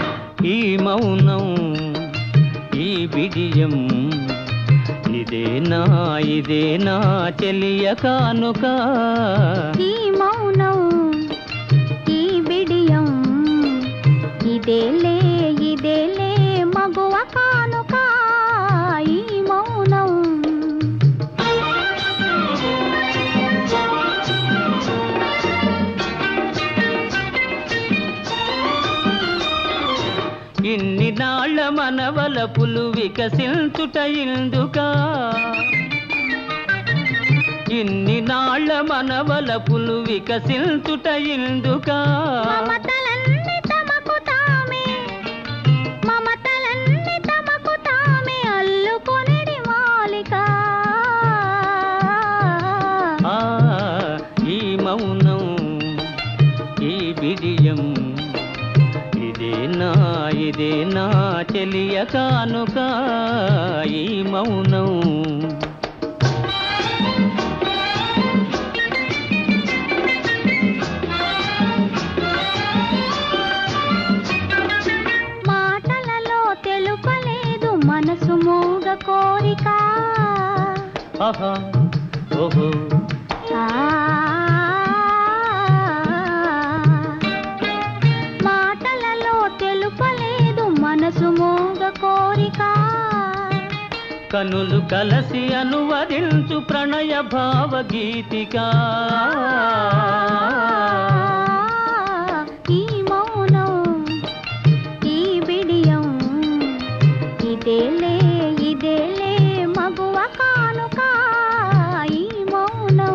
ఈ మౌనం ఈ బిడియం ఇదే ఇదేనా ఇదేనా చెలియ కానుక ఈ మౌనం ఈ బిడియం ఇదేలే ఇదేలే మగువ కానుక ఈ మౌనం ఇన్ని నాళ్ళ మనవల పులు వికసించుట ఇందుకా ఇన్ని నాళ్ళ మనవల పులు వికసించుట ఇందుకా మమతలన్నీ తమకు తామే మమతలన్నీ తమకు తామే అల్లుకొనిడి మాలిక ఆ ఈ మౌనం ఈ బిడియం ఇదేనా ఇదేనా చెలియ కానుక ఈ మౌనం మాటలలో తెలుపలేదు మనసు మోగ కోరిక ఆహా ఓహో ఆ మాటలలో తెలుపలేదు మనసు మోగ కోరిక కనులు కలసి అనువదించు ప్రణయ భావగీతిక ఈ మౌనం ఈ బిడియం ఇదేలే ఇదేలే మగువ కానుక ఈ మౌనం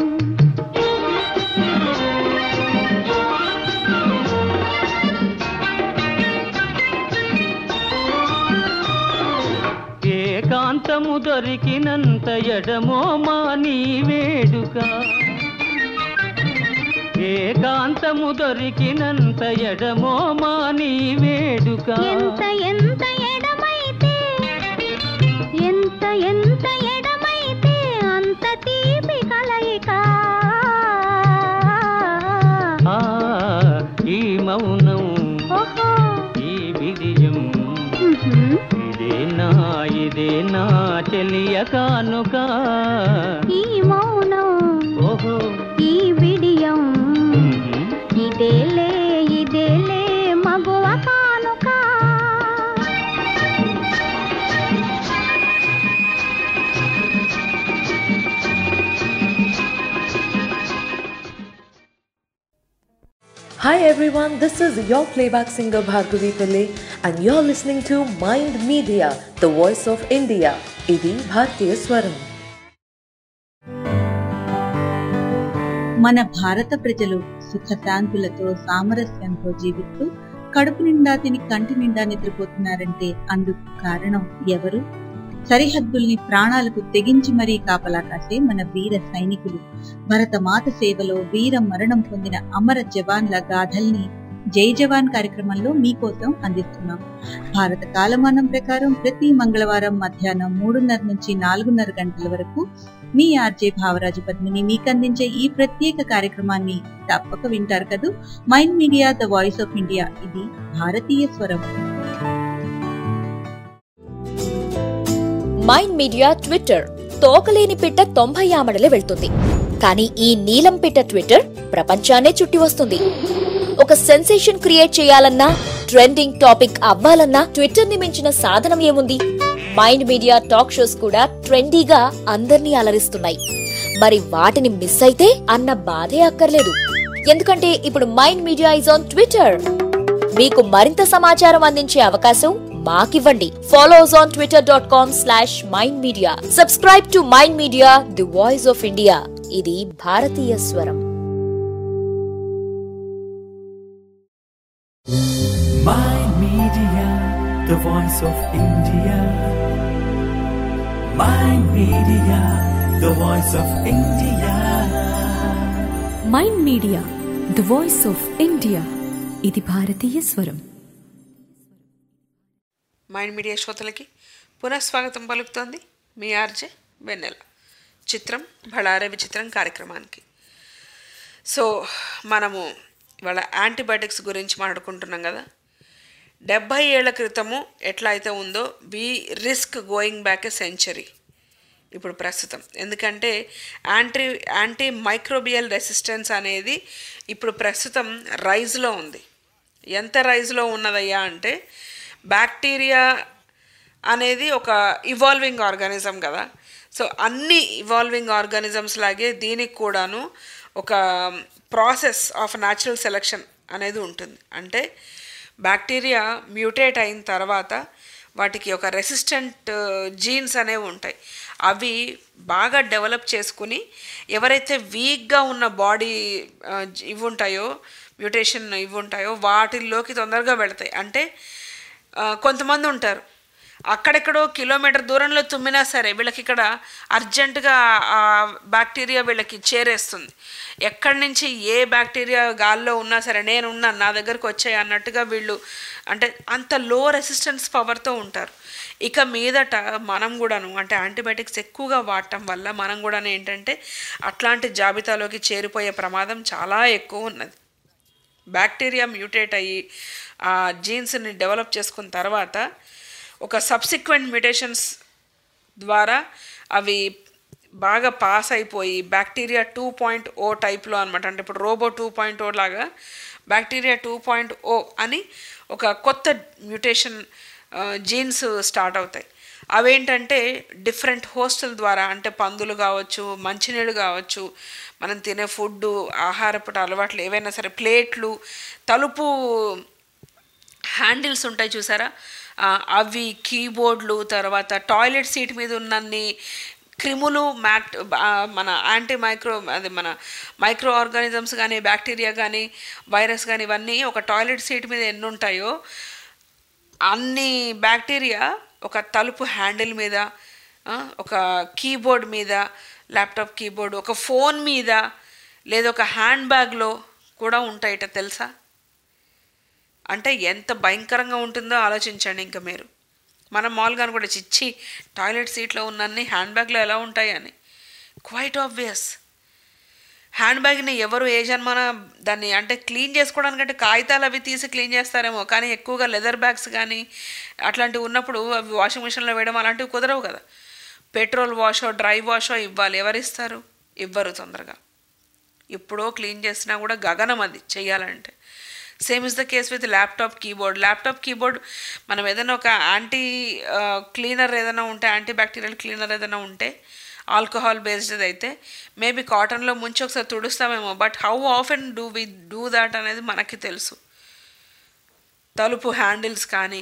ఏకాంతము దొరికినంత ఎడమో మా నీ వేడుక ఏకాంతము దొరికినంత ఎడమో మా నీ వేడుక ఎంత ఎంత ఎడమైతే ఎంత ఎంత ఎడమైతే అంత తీపి కలయిక ఆ, ఈ మౌనం ఓహో ఈ విజయం ఉహుం. ఇదేనా ఇదేనా చెలియ కానుక ఈ మౌనం ఓహో ఈ బిడియం ఉహుం. ఇదేలే ఇదేలే మగువ కానుక Hi everyone, this is your playback singer Bhargavi Pillai and you're listening to Mind Media, the voice of India. ఇది భారతీయ స్వరం మన భారత ప్రజలు సుఖశాంతులతో సామరస్యంతో జీవిస్తూ కడుపు నిండా తిని కంటి నిండా నిద్రపోతున్నారంటే అందుకు కారణం ఎవరు సరిహద్దుల్ని ప్రాణాలకు తెగించి మరీ కాపలా కాసే మన వీర సైనికులు భరతమాత సేవలో వీర మరణం పొందిన అమర జవాన్ల గాథల్ని జై జవాన్ కార్యక్రమంలో మీకోసం అందిస్తున్నాం భారత కాలమానం ప్రకారం ప్రతి మంగళవారం మధ్యాహ్నం మూడున్నర నుంచి నాలుగున్నర గంటల వరకు మీ ఆర్జే భావరాజు పద్మిని మీకు అందించే ఈ ప్రత్యేక కార్యక్రమాన్ని తప్పక వింటారు కదూ mind media the voice of India ఇది భారతీయ స్వరం మైండ్ మీడియా ట్విట్టర్ తోకలేని పిట్ట తొంభై ఆమడలే వెళ్తుంది కానీ ఈ నీలం పిట్ట ట్విట్టర్ ప్రపంచాన్నే చుట్టి వస్తుంది ఒక సెన్సేషన్ క్రియేట్ చేయాలన్నా ట్రెండింగ్ టాపిక్ అవ్వాలన్నా ట్విట్టర్ ని మించిన సాధనం ఏముంది మైండ్ మీడియా టాక్ షోస్ కూడా ట్రెండీగా అందర్నీ అలరిస్తున్నాయి మరి వాటిని మిస్ అయితే అన్న బాధే అక్కర్లేదు ఎందుకంటే ఇప్పుడు mind media is on Twitter మీకు మరింత సమాచారం అందించే అవకాశం మాకివ్వండి follow us on Twitter dot com slash mind media subscribe to mind media the voice of India ఇది భారతీయ స్వరం Mind Media, the voice of India. Mind Media, the voice of India. Mind media the voice of India ఇది భారతీయ స్వరం mind media శ్రోతలకి పునఃస్వాగతం పలుకుతోంది మీ RJ వెన్నెల చిత్రం బళారే విచిత్రం కార్యక్రమానికి సో మనము ఇవాళ యాంటీబయాటిక్స్ గురించి మాట్లాడుకుంటున్నాం కదా డెబ్భై ఏళ్ల క్రితము ఎట్లా అయితే ఉందో we risk going back a century ఇప్పుడు ప్రస్తుతం ఎందుకంటే యాంటీ యాంటీ మైక్రోబియల్ రెసిస్టెన్స్ అనేది ఇప్పుడు ప్రస్తుతం రైజ్లో ఉంది ఎంత రైజ్లో ఉన్నదయ్యా అంటే బ్యాక్టీరియా అనేది ఒక ఇవాల్వింగ్ ఆర్గానిజం కదా సో అన్ని ఇవాల్వింగ్ ఆర్గానిజమ్స్ లాగే దీనికి కూడాను ఒక ప్రాసెస్ ఆఫ్ న్యాచురల్ సెలెక్షన్ అనేది ఉంటుంది అంటే బ్యాక్టీరియా మ్యూటేట్ అయిన తర్వాత వాటికి ఒక రెసిస్టెంట్ జీన్స్ అనేవి ఉంటాయి అవి బాగా డెవలప్ చేసుకుని ఎవరైతే వీక్గా ఉన్న బాడీ ఇవి ఉంటాయో మ్యూటేషన్ ఇవి ఉంటాయో వాటిల్లోకి తొందరగా వెళతాయి అంటే ఆ, కొంతమంది ఉంటారు అక్కడెక్కడో కిలోమీటర్ దూరంలో తుమ్మినా సరే వీళ్ళకి ఇక్కడ అర్జెంటుగా ఆ బ్యాక్టీరియా వీళ్ళకి చేరేస్తుంది ఎక్కడి నుంచి ఏ బ్యాక్టీరియా గాల్లో ఉన్నా సరే నేను ఉన్నాను నా దగ్గరకు వచ్చాయి అన్నట్టుగా వీళ్ళు అంటే అంత లో రెసిస్టెన్స్ పవర్తో ఉంటారు ఇక మీదట మనం కూడాను అంటే యాంటీబయాటిక్స్ ఎక్కువగా వాడటం వల్ల మనం కూడా ఏంటంటే అట్లాంటి జాబితాలోకి చేరిపోయే ప్రమాదం చాలా ఎక్కువ ఉన్నది బ్యాక్టీరియా మ్యూటేట్ అయ్యి ఆ జీన్స్ని డెవలప్ చేసుకున్న తర్వాత ఒక సబ్సిక్వెంట్ మ్యూటేషన్స్ ద్వారా అవి బాగా పాస్ అయిపోయి బ్యాక్టీరియా టూ పాయింట్ ఓ టైప్లో అనమాట అంటే ఇప్పుడు రోబో టూ పాయింట్ ఓ లాగా బ్యాక్టీరియా టూ పాయింట్ ఓ అని ఒక కొత్త మ్యూటేషన్ జీన్స్ స్టార్ట్ అవుతాయి అవేంటంటే డిఫరెంట్ హోస్టల్ ద్వారా అంటే పందులు కావచ్చు మంచినీళ్ళు కావచ్చు మనం తినే ఫుడ్ ఆహారపు అలవాట్లు ఏవైనా సరే ప్లేట్లు తలుపు హ్యాండిల్స్ ఉంటాయి చూసారా ఆ, అవి కీబోర్డ్లు తర్వాత టాయిలెట్ సీట్ మీద ఉన్నన్ని క్రిములు మ్యాక్ ఆ, మన యాంటీ మైక్రో అది మన మైక్రో ఆర్గానిజమ్స్ కానీ బ్యాక్టీరియా కానీ వైరస్ కానీ ఇవన్నీ ఒక టాయిలెట్ సీట్ మీద ఎన్ని ఉంటాయో అన్ని బ్యాక్టీరియా ఒక తలుపు హ్యాండిల్ మీద ఆ, ఒక కీబోర్డ్ మీద ల్యాప్టాప్ కీబోర్డ్ ఒక ఫోన్ మీద లేదా ఒక హ్యాండ్ బ్యాగ్లో కూడా ఉంటాయట తెలుసా అంటే ఎంత భయంకరంగా ఉంటుందో ఆలోచించండి ఇంకా మీరు మనం మామూలుగా కూడా చిచ్చి టాయిలెట్ సీట్లో ఉన్నన్ని హ్యాండ్ బ్యాగ్లో ఎలా ఉంటాయి అని క్వైట్ ఆబ్వియస్ హ్యాండ్ బ్యాగ్ని ఎవరు ఏ జన్మన దాన్ని అంటే క్లీన్ చేసుకోవడానికంటే కాగితాలు అవి తీసి క్లీన్ చేస్తారేమో కానీ ఎక్కువగా లెదర్ బ్యాగ్స్ కానీ అట్లాంటివి ఉన్నప్పుడు అవి వాషింగ్ మిషన్లో వేయడం అలాంటివి కుదరవు కదా పెట్రోల్ వాషో డ్రై వాషో ఇవ్వాలి ఎవరు ఇస్తారు ఇవ్వరు తొందరగా ఎప్పుడో క్లీన్ చేసినా కూడా గగనం అది చెయ్యాలంటే same is the case with laptop keyboard laptop keyboard మనం ఏదైనా ఒక యాంటీ క్లీనర్ ఏదైనా ఉంటే యాంటీ బ్యాక్టీరియల్ క్లీనర్ ఏదైనా ఉంటే ఆల్కహాల్ బేస్డ్ అయితే మేబీ కాటన్లో ముంచి ఒకసారి తుడుస్తామేమో but how often do we do that అనేది మనకి తెలుసు తలుపు హ్యాండిల్స్ కానీ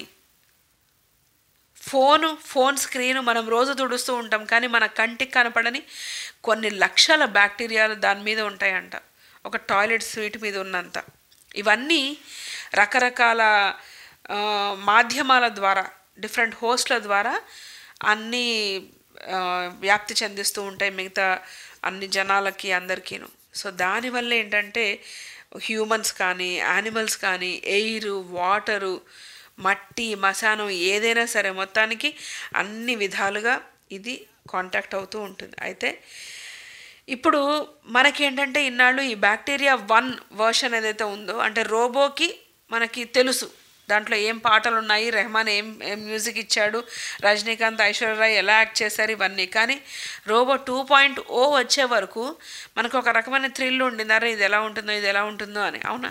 ఫోను ఫోన్ స్క్రీన్ మనం రోజు తుడుస్తూ ఉంటాం కానీ మన కంటికి కనపడని కొన్ని లక్షల బ్యాక్టీరియాలు దాని మీద ఉంటాయంట ఒక టాయిలెట్ స్వీట్ మీద ఉన్నంత ఇవన్నీ రకరకాల ఆ, మాధ్యమాల ద్వారా డిఫరెంట్ హోస్ట్ల ద్వారా అన్నీ ఆ, వ్యాప్తి చెందిస్తూ ఉంటాయి మిగతా అన్ని జనాలకి అందరికీను సో దానివల్ల ఏంటంటే హ్యూమన్స్ కానీ యానిమల్స్ కానీ ఎయిర్ వాటరు మట్టి మశానం ఏదైనా సరే మొత్తానికి అన్ని విధాలుగా ఇది కాంటాక్ట్ అవుతూ ఉంటుంది అయితే ఇప్పుడు మనకేంటంటే ఇన్నాళ్ళు ఈ బ్యాక్టీరియా వన్ వర్షన్ ఏదైతే ఉందో అంటే రోబోకి మనకి తెలుసు దాంట్లో ఏం పాటలు ఉన్నాయి రెహమాన్ ఏం ఏం మ్యూజిక్ ఇచ్చాడు రజనీకాంత్ ఐశ్వర్యరాయ్ ఎలా యాక్ట్ చేశారు ఇవన్నీ కానీ రోబో టూ పాయింట్ ఓ వచ్చే వరకు మనకు ఒక రకమైన థ్రిల్ ఉండింది అరే ఇది ఎలా ఉంటుందో ఇది ఎలా ఉంటుందో అని అవునా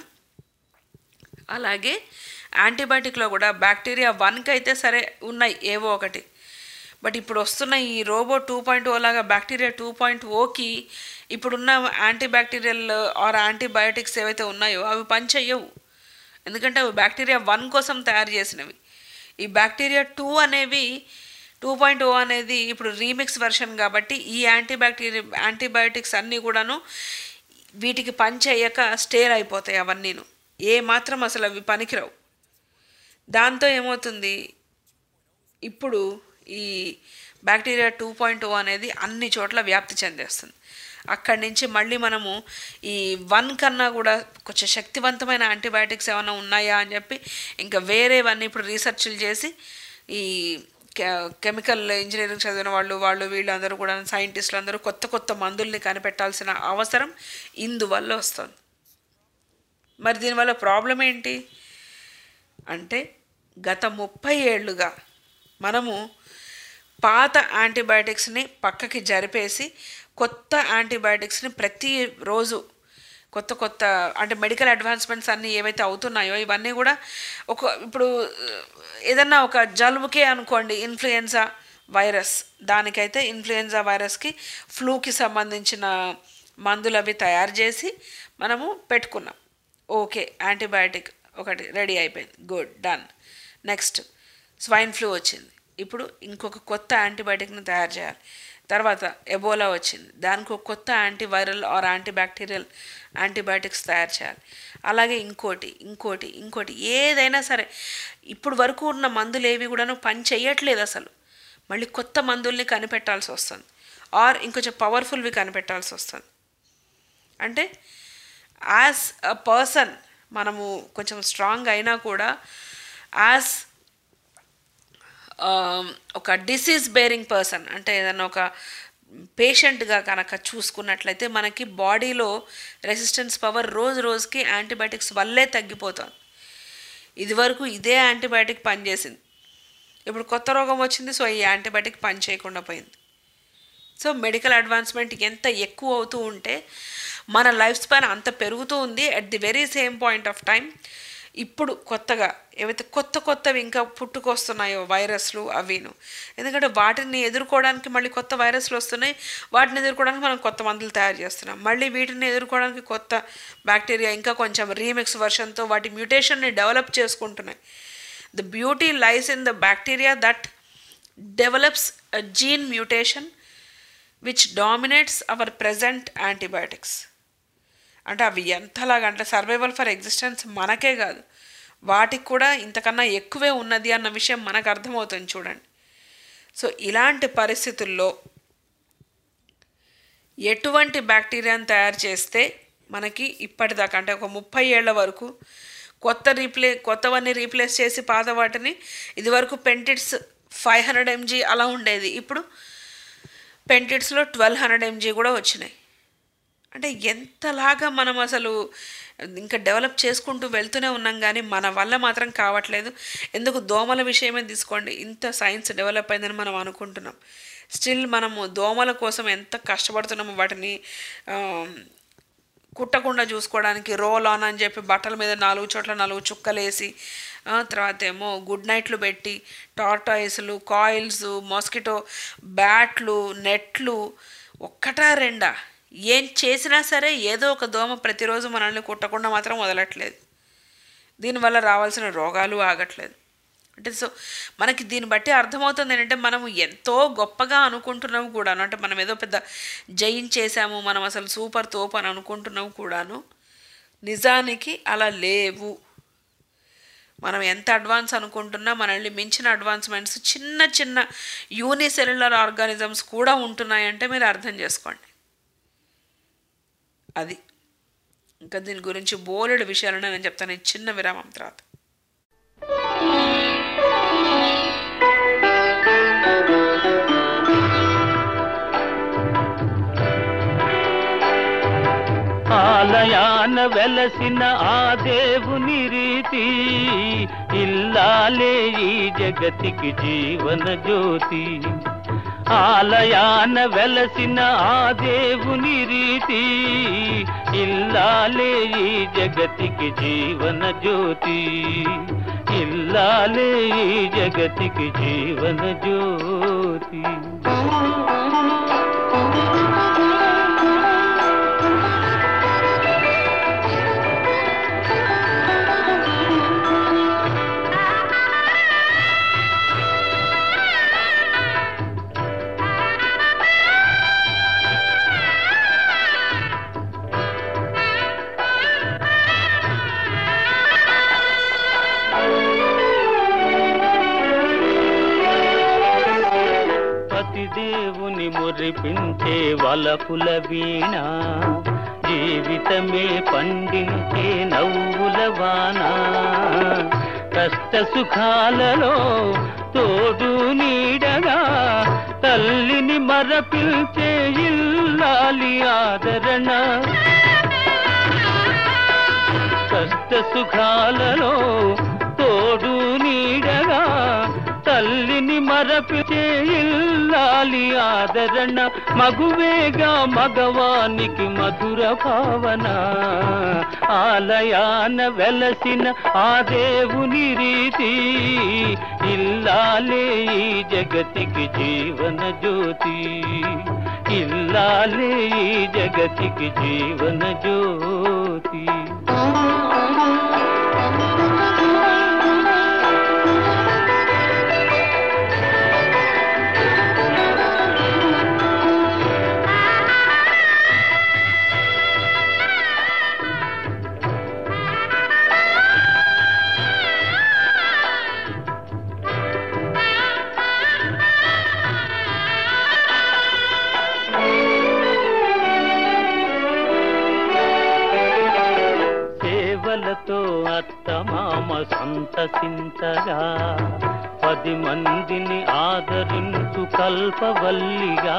అలాగే యాంటీబయాటిక్లో కూడా బ్యాక్టీరియా వన్కి అయితే సరే ఉన్నాయి ఏవో ఒకటి బట్ ఇప్పుడు వస్తున్న ఈ రోబో టూ పాయింట్ ఓ లాగా బ్యాక్టీరియా టూ పాయింట్ ఓకి ఇప్పుడున్న యాంటీబ్యాక్టీరియల్ ఆర్ యాంటీబయాటిక్స్ ఏవైతే ఉన్నాయో అవి పనిచేయవు ఎందుకంటే అవి బ్యాక్టీరియా వన్ కోసం తయారు చేసినవి ఈ బ్యాక్టీరియా టూ అనేవి టూ పాయింట్ ఓ అనేది ఇప్పుడు రీమిక్స్ వెర్షన్ కాబట్టి ఈ యాంటీబ్యాక్టీరియా యాంటీబయాటిక్స్ అన్నీ కూడాను వీటికి పని చేయక స్టేర్ అయిపోతాయి అవన్నీను ఏ మాత్రం అసలు అవి పనికిరావు దాంతో ఏమవుతుంది ఇప్పుడు ఈ బ్యాక్టీరియా టూ పాయింట్ ఓ అనేది అన్ని చోట్ల వ్యాప్తి చెందేస్తుంది అక్కడి నుంచి మళ్ళీ మనము ఈ వన్ కన్నా కూడా కొంచెం శక్తివంతమైన యాంటీబయాటిక్స్ ఏమైనా ఉన్నాయా అని చెప్పి ఇంకా వేరేవన్నీ ఇప్పుడు రీసెర్చ్లు చేసి ఈ కె- కెమికల్ ఇంజనీరింగ్ చదివిన వాళ్ళు వాళ్ళు వీళ్ళు అందరూ కూడా సైంటిస్టులు అందరూ కొత్త కొత్త మందుల్ని కనిపెట్టాల్సిన అవసరం ఇందువల్ల వస్తుంది మరి దీనివల్ల ప్రాబ్లం ఏంటి అంటే గత ముప్పై ఏళ్ళుగా మనము పాత యాంటీబయాటిక్స్ని పక్కకి జరిపేసి కొత్త యాంటీబయాటిక్స్ని ప్రతిరోజు కొత్త కొత్త అంటే మెడికల్ అడ్వాన్స్మెంట్స్ అన్నీ ఏవైతే అవుతున్నాయో ఇవన్నీ కూడా ఒక ఇప్పుడు ఏదన్నా ఒక జలుబుకే అనుకోండి ఇన్ఫ్లుయెన్జా వైరస్ దానికైతే ఇన్ఫ్లుయెన్జా వైరస్కి ఫ్లూకి సంబంధించిన మందులు అవి తయారు చేసి మనము పెట్టుకున్నాం ఓకే యాంటీబయాటిక్ ఒకటి రెడీ అయిపోయింది good done next swine flu వచ్చింది ఇప్పుడు ఇంకొక కొత్త యాంటీబయాటిక్ని తయారు చేయాలి తర్వాత ఎబోలా వచ్చింది దానికి ఒక కొత్త యాంటీవైరల్ ఆర్ యాంటీబ్యాక్టీరియల్ యాంటీబయాటిక్స్ తయారు చేయాలి అలాగే ఇంకోటి ఇంకోటి ఇంకోటి ఏదైనా సరే ఇప్పుడు వరకు ఉన్న మందులు ఏవి కూడాను పని చేయట్లేదు అసలు మళ్ళీ కొత్త మందుల్ని కనిపెట్టాల్సి వస్తుంది ఆర్ ఇంకొంచెం పవర్ఫుల్వి కనిపెట్టాల్సి వస్తుంది అంటే యాజ్ అ పర్సన్ మనము కొంచెం స్ట్రాంగ్ అయినా కూడా యాజ్ ఒక డిసీజ్ బేరింగ్ పర్సన్ అంటే ఏదైనా ఒక పేషెంట్గా కనుక చూసుకున్నట్లయితే మనకి బాడీలో రెసిస్టెన్స్ పవర్ రోజు రోజుకి యాంటీబయాటిక్స్ వల్లే తగ్గిపోతుంది ఇదివరకు ఇదే యాంటీబయాటిక్ పనిచేసింది ఇప్పుడు కొత్త రోగం వచ్చింది సో ఈ యాంటీబయాటిక్ పని చేయకుండా పోయింది సో మెడికల్ అడ్వాన్స్మెంట్ ఎంత ఎక్కువ అవుతూ ఉంటే మన లైఫ్ స్పాన్ అంత పెరుగుతూ ఉంది at the very same point of time ఇప్పుడు కొత్తగా ఏవైతే కొత్త కొత్తవి ఇంకా పుట్టుకొస్తున్నాయో వైరస్లు అవిను ఎందుకంటే వాటిని ఎదుర్కోవడానికి మళ్ళీ కొత్త వైరస్లు వస్తున్నాయి వాటిని ఎదుర్కోవడానికి మనం కొత్త మందులు తయారు చేస్తున్నాం మళ్ళీ వీటిని ఎదుర్కోవడానికి కొత్త బ్యాక్టీరియా ఇంకా కొంచెం రీమిక్స్ వర్షన్తో వాటి మ్యూటేషన్ని డెవలప్ చేసుకుంటున్నాయి the beauty lies in the bacteria that develops a gene mutation which dominates our present antibiotics అంటే అవి ఎంతలాగా అంటే సర్వైవల్ ఫర్ ఎగ్జిస్టెన్స్ మనకే కాదు వాటికి కూడా ఇంతకన్నా ఎక్కువే ఉన్నది అన్న విషయం మనకు అర్థమవుతుంది చూడండి సో ఇలాంటి పరిస్థితుల్లో ఎటువంటి బ్యాక్టీరియాని తయారు చేస్తే మనకి ఇప్పటిదాకా అంటే ఒక ముప్పై ఏళ్ల వరకు కొత్త రీప్లే కొత్తవన్నీ రీప్లేస్ చేసి పాత వాటిని ఇదివరకు పెంటిట్స్ ఫైవ్ హండ్రెడ్ ఎంజీ అలా ఉండేది ఇప్పుడు పెంటిట్స్లో ట్వెల్వ్ హండ్రెడ్ ఎంజీ కూడా వచ్చినాయి అంటే ఎంతలాగా మనం అసలు ఇంకా డెవలప్ చేసుకుంటూ వెళ్తూనే ఉన్నాం కానీ మన వల్ల మాత్రం కావట్లేదు ఎందుకు దోమల విషయమే తీసుకోండి ఇంత సైన్స్ డెవలప్ అయిందని మనం అనుకుంటున్నాం స్టిల్ మనము దోమల కోసం ఎంత కష్టపడుతున్నామో వాటిని కుట్టకుండా చూసుకోవడానికి రోల్ ఆన్ అని చెప్పి బట్టల మీద నాలుగు చోట్ల నాలుగు చుక్కలేసి తర్వాత ఏమో గుడ్ నైట్లు పెట్టి టార్టాయిస్లు కాయిల్స్ మాస్కిటో బ్యాట్లు నెట్లు ఒక్కటా రెండా ఏం చేసినా సరే ఏదో ఒక దోమ ప్రతిరోజు మనల్ని కుట్టకుండా మాత్రం వదలట్లేదు దీనివల్ల రావాల్సిన రోగాలు ఆగట్లేదు అంటే సో మనకి దీన్ని బట్టి అర్థమవుతుంది ఏంటంటే మనము ఎంతో గొప్పగా అనుకుంటున్నాము కూడాను అంటే మనం ఏదో పెద్ద జయించేసాము మనం అసలు సూపర్ తోపు అని అనుకుంటున్నాము కూడాను నిజానికి అలా లేవు మనం ఎంత అడ్వాన్స్ అనుకుంటున్నా మనల్ని మించిన అడ్వాన్స్మెంట్స్ చిన్న చిన్న యూనిసెల్యులర్ ఆర్గానిజమ్స్ కూడా ఉంటున్నాయంటే మీరు అర్థం చేసుకోండి అది ఇంకా దీని గురించి బోలెడు విషయాలను నేను చెప్తాను ఈ చిన్న విరామం తర్వాత ఆలయాన వెలసిన ఆ దేవుని రీతి ఇల్లాలే ఈ జగతికి జీవన జ్యోతి ఆలయాన వెలసిన ఆ దేవుని రీతి ఇల్లాలే ఈ జగతికి జీవన జ్యోతి ఇల్లాలే ఈ జగతికి జీవన జ్యోతి పతిదేవుని మురిపించే వలపుల వీణ జీవితమే పండించే నవ్వుల వాన కష్ట సుఖాలలో తోడు నీడగా తల్లిని మరపిల్చే ఇల్లాలి ఆదరణ కష్ట సుఖాలలో తోడు నీడగా తల్లిని మరపిచే ఇల్లాలి ఇల్లాలి ఆదరణ మగువేగా మగవానికి మధుర భావన ఆలయాన వెలసిన ఆ దేవుని రీతి ఇల్లాలే ఈ జగతికి జీవన జ్యోతి ఇల్లాలే ఈ జగతికి జీవన జ్యోతి సేవలతో అత్తమామ సంతసించగా పది మందిని ఆదరించు కల్పవల్లిగా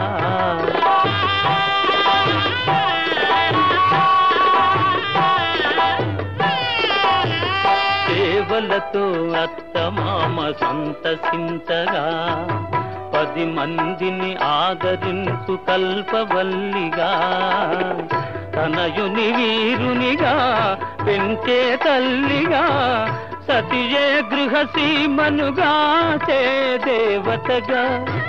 సేవలతో అత్తమామ సంతసించగా పది మందిని ఆదరించు కల్పవల్లిగా తనయుని వీరునిగా పెంచే తల్లిగా సతియే గృహసీమనుగా చే దేవతగా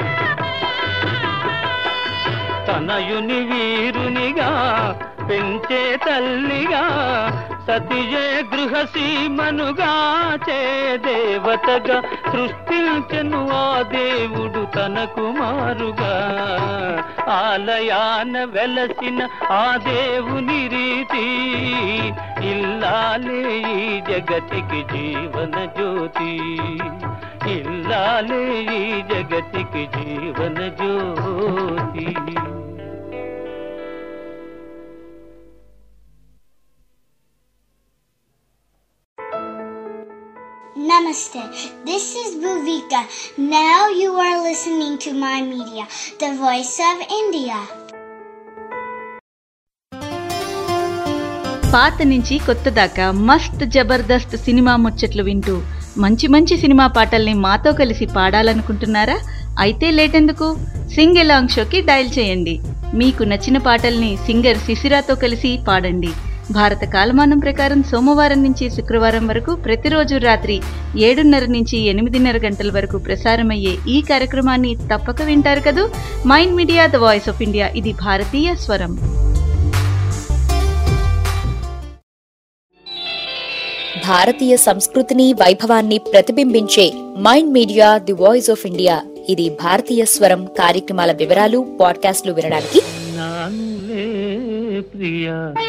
తనయుని వీరునిగా పెంచే తల్లిగా సతియే గృహసీమనుగా చే దేవతగా సృష్టించెను ఆ దేవుడు తన కుమారుగా ఆలయాన వెలసిన ఆ దేవుని రీతి ఇల్లాలే ఈ జగతికి జీవన జ్యోతి ఇల్లాలే ఈ జగతికి జీవన జ్యోతి Namaste. This is Bhuvika. Now you are listening to my media, the voice of India. పాత నుంచి కొత్త దాకా మస్త్ జబర్దస్త్ సినిమా ముచ్చట్లు వింటూ మంచి మంచి సినిమా పాటల్ని మాతో కలిసి పాడాలనుకుంటున్నారా అయితే లేటెందుకు సింగ్ ఎలాంగ్ షోకి డయల్ చేయండి మీకు నచ్చిన పాటల్ని సింగర్ శిశిరాతో కలిసి పాడండి భారత కాలమానం ప్రకారం సోమవారం నుంచి శుక్రవారం వరకు ప్రతిరోజు రాత్రి ఏడున్నర నుంచి ఎనిమిదిన్నర గంటల వరకు ప్రసారమయ్యే ఈ కార్యక్రమాన్ని తప్పక వింటారు కదూ mind media the voice of India ఇది భారతీయ స్వరం భారతీయ సంస్కృతిని వైభవాన్ని ప్రతిబింబించే mind media the voice of India ఇది భారతీయ స్వరం కార్యక్రమాల వివరాలు పాడ్కాస్ట్లు వినడానికి నానులే ప్రియ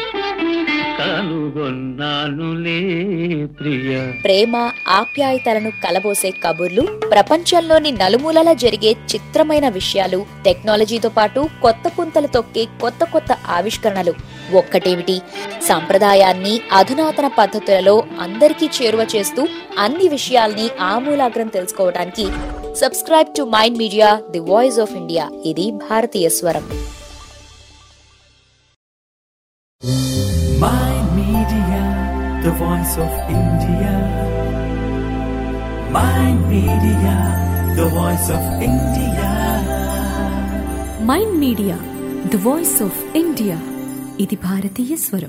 కనుగొన్నానులే ప్రియ ప్రేమ ఆప్యాయతలను కలబోసే కబుర్లు ప్రపంచంలోని నలుమూలలా జరిగే చిత్రమైన విషయాలు టెక్నాలజీతో పాటు కొత్త పుంతలు తొక్కే కొత్త కొత్త ఆవిష్కరణలు ఒక్కటేమిటి సంప్రదాయాన్ని అధునాతన పద్ధతులలో అందరికీ చేరువ చేస్తూ అన్ని విషయాల్ని ఆమూలాగ్రం తెలుసుకోవడానికి subscribe to mind media the voice of India ఇది భారతీయ స్వరం Mind Media, the voice of India. Mind Media, the voice of India. Mind media the voice of India ఇది భారతీయ స్వరం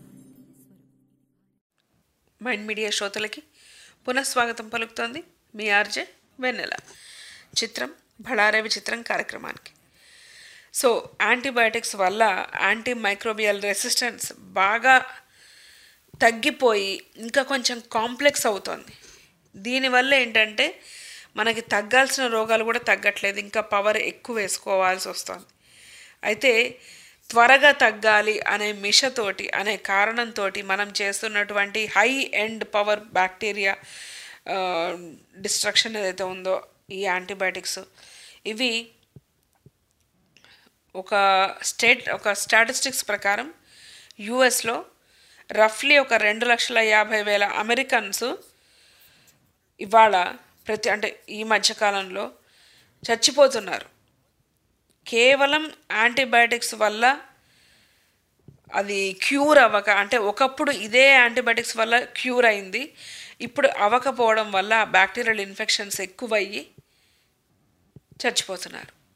మైండ్ మీడియా శ్రోతలకి పునఃస్వాగతం పలుకుతోంది మీ ఆర్జే వెన్నెల చిత్రం బళారే విచిత్రం కార్యక్రమానికి సో యాంటీబయాటిక్స్ వల్ల యాంటీ మైక్రోబియల్ రెసిస్టెన్స్ బాగా తగ్గిపోయి ఇంకా కొంచెం కాంప్లెక్స్ అవుతుంది దీనివల్ల ఏంటంటే మనకి తగ్గాల్సిన రోగాలు కూడా తగ్గట్లేదు ఇంకా పవర్ ఎక్కువ వేసుకోవాల్సి వస్తుంది అయితే త్వరగా తగ్గాలి అనే మిషతోటి అనే కారణంతో మనం చేస్తున్నటువంటి high end power bacteria destruction ఏదైతే ఉందో ఈ యాంటీబయాటిక్స్ ఇవి ఒక స్టేట్ ఒక స్టాటిస్టిక్స్ ప్రకారం యుఎస్లో రఫ్లీ ఒక రెండు లక్షల యాభై వేల అమెరికన్స్ ఇవాళ ప్రతి అంటే ఈ మధ్యకాలంలో చచ్చిపోతున్నారు కేవలం యాంటీబయాటిక్స్ వల్ల అది క్యూర్ అవ్వక అంటే ఒకప్పుడు ఇదే యాంటీబయాటిక్స్ వల్ల క్యూర్ అయింది ఇప్పుడు అవ్వకపోవడం వల్ల బ్యాక్టీరియల్ ఇన్ఫెక్షన్స్ ఎక్కువయ్యి చచ్చిపోతున్నారు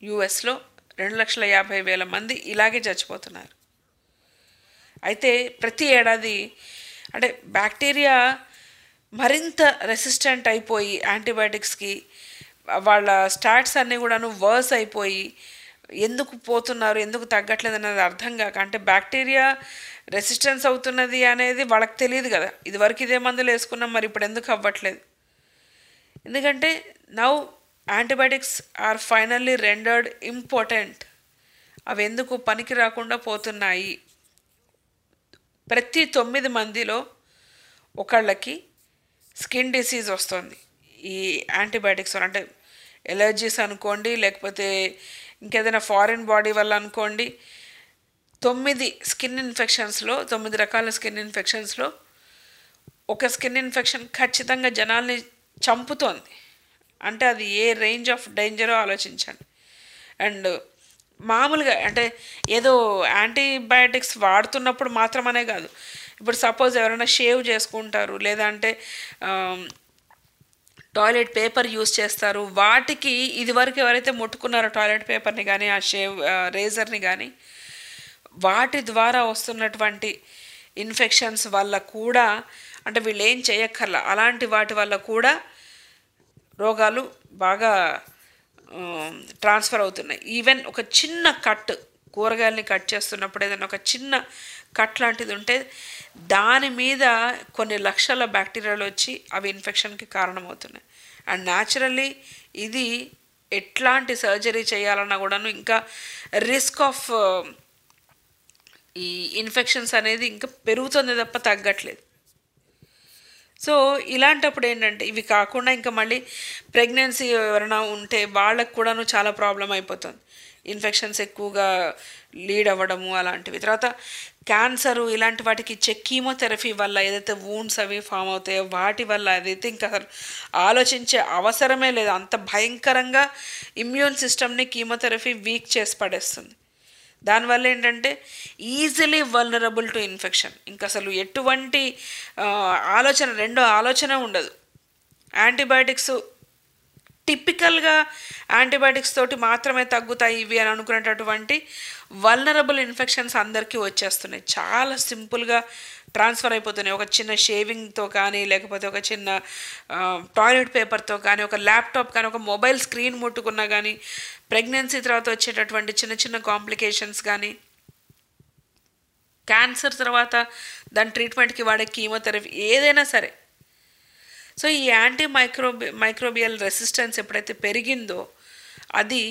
యుఎస్లో రెండు లక్షల యాభై వేల మంది ఇలాగే చచ్చిపోతున్నారు అయితే ప్రతి ఏడాది అంటే బ్యాక్టీరియా మరింత రెసిస్టెంట్ అయిపోయి యాంటీబయాటిక్స్కి వాళ్ళ స్టాట్స్ అన్నీ కూడాను వర్స్ అయిపోయి ఎందుకు పోతున్నారు ఎందుకు తగ్గట్లేదు అనేది అర్థం కాక అంటే బ్యాక్టీరియా రెసిస్టెన్స్ అవుతున్నది అనేది వాళ్ళకి తెలియదు కదా ఇదివరకు ఇదే మందులు వేసుకున్నాం మరి ఇప్పుడు ఎందుకు అవ్వట్లేదు ఎందుకంటే now antibiotics are finally rendered important అవి ఎందుకు పనికి రాకుండా పోతున్నాయి ప్రతి తొమ్మిది మందిలో ఒకళ్ళకి స్కిన్ డిసీజ్ వస్తుంది ఈ యాంటీబయాటిక్స్ వల్ల. అంటే ఎలర్జీస్ అనుకోండి లేకపోతే ఇంకేదైనా ఫారిన్ బాడీ వల్ల అనుకోండి తొమ్మిది స్కిన్ ఇన్ఫెక్షన్స్లో తొమ్మిది రకాల స్కిన్ ఇన్ఫెక్షన్స్లో ఒక స్కిన్ ఇన్ఫెక్షన్ ఖచ్చితంగా జనాల్ని చంపుతోంది అంటే అది ఏ రేంజ్ ఆఫ్ డేంజరో ఆలోచించండి అండ్ మామూలుగా అంటే ఏదో యాంటీబయాటిక్స్ వాడుతున్నప్పుడు మాత్రమనే కాదు ఇప్పుడు సపోజ్ ఎవరైనా షేవ్ చేసుకుంటారు లేదంటే టాయిలెట్ పేపర్ యూస్ చేస్తారు వాటికి ఇదివరకు ఎవరైతే ముట్టుకున్నారో టాయిలెట్ పేపర్ని కానీ ఆ షేవ్ రేజర్ని కానీ వాటి ద్వారా వస్తున్నటువంటి ఇన్ఫెక్షన్స్ వల్ల కూడా అంటే వీళ్ళు ఏం చేయక్కర్లా అలాంటి వాటి వల్ల కూడా రోగాలు బాగా ట్రాన్స్ఫర్ అవుతున్నాయి ఈవెన్ ఒక చిన్న కట్ కూరగాయలని కట్ చేస్తున్నప్పుడు ఏదైనా ఒక చిన్న కట్ లాంటిది ఉంటే దాని మీద కొన్ని లక్షల బ్యాక్టీరియాలు వచ్చి అవి ఇన్ఫెక్షన్కి కారణమవుతున్నాయి అండ్ న్యాచురల్లీ ఇది ఎట్లాంటి సర్జరీ చేయాలన్నా కూడాను ఇంకా రిస్క్ ఆఫ్ ఈ ఇన్ఫెక్షన్స్ అనేది ఇంకా పెరుగుతుంది తప్ప తగ్గట్లేదు సో ఇలాంటప్పుడు ఏంటంటే ఇవి కాకుండా ఇంకా మళ్ళీ ప్రెగ్నెన్సీ ఎవరైనా ఉంటే వాళ్ళకు కూడాను చాలా ప్రాబ్లం అయిపోతుంది ఇన్ఫెక్షన్స్ ఎక్కువగా లీడ్ అవ్వడము అలాంటివి తర్వాత క్యాన్సరు ఇలాంటి వాటికి ఇచ్చే కీమోథెరపీ వల్ల ఏదైతే వూండ్స్ అవి ఫామ్ అవుతాయో వాటి వల్ల అదైతే ఇంకా అసలు ఆలోచించే అవసరమే లేదు అంత భయంకరంగా ఇమ్యూన్ సిస్టమ్ని కీమోథెరపీ వీక్ చేసి పడేస్తుంది దానివల్ల ఏంటంటే ఈజీలీ వల్నరబుల్ టు ఇన్ఫెక్షన్ ఇంకా అసలు ఎటువంటి ఆలోచన రెండో ఆలోచన ఉండదు యాంటీబయాటిక్స్ టిపికల్గా యాంటీబయాటిక్స్ తోటి మాత్రమే తగ్గుతాయి ఇవి అని అనుకునేటటువంటి వల్నరబుల్ ఇన్ఫెక్షన్స్ అందరికీ వచ్చేస్తున్నాయి చాలా సింపుల్గా ట్రాన్స్ఫర్ అయిపోతున్నాయి ఒక చిన్న షేవింగ్తో కానీ లేకపోతే ఒక చిన్న టాయిలెట్ పేపర్తో కానీ ఒక ల్యాప్టాప్ కానీ ఒక మొబైల్ స్క్రీన్ ముట్టుకున్నా కానీ ప్రెగ్నెన్సీ తర్వాత వచ్చేటటువంటి చిన్న చిన్న కాంప్లికేషన్స్ కానీ క్యాన్సర్ తర్వాత దాని ట్రీట్మెంట్కి వాడే కీమోథెరపీ ఏదైనా సరే సో ఈ యాంటీ మైక్రోబి మైక్రోబియల్ రెసిస్టెన్స్ ఎప్పుడైతే పెరిగిందో అది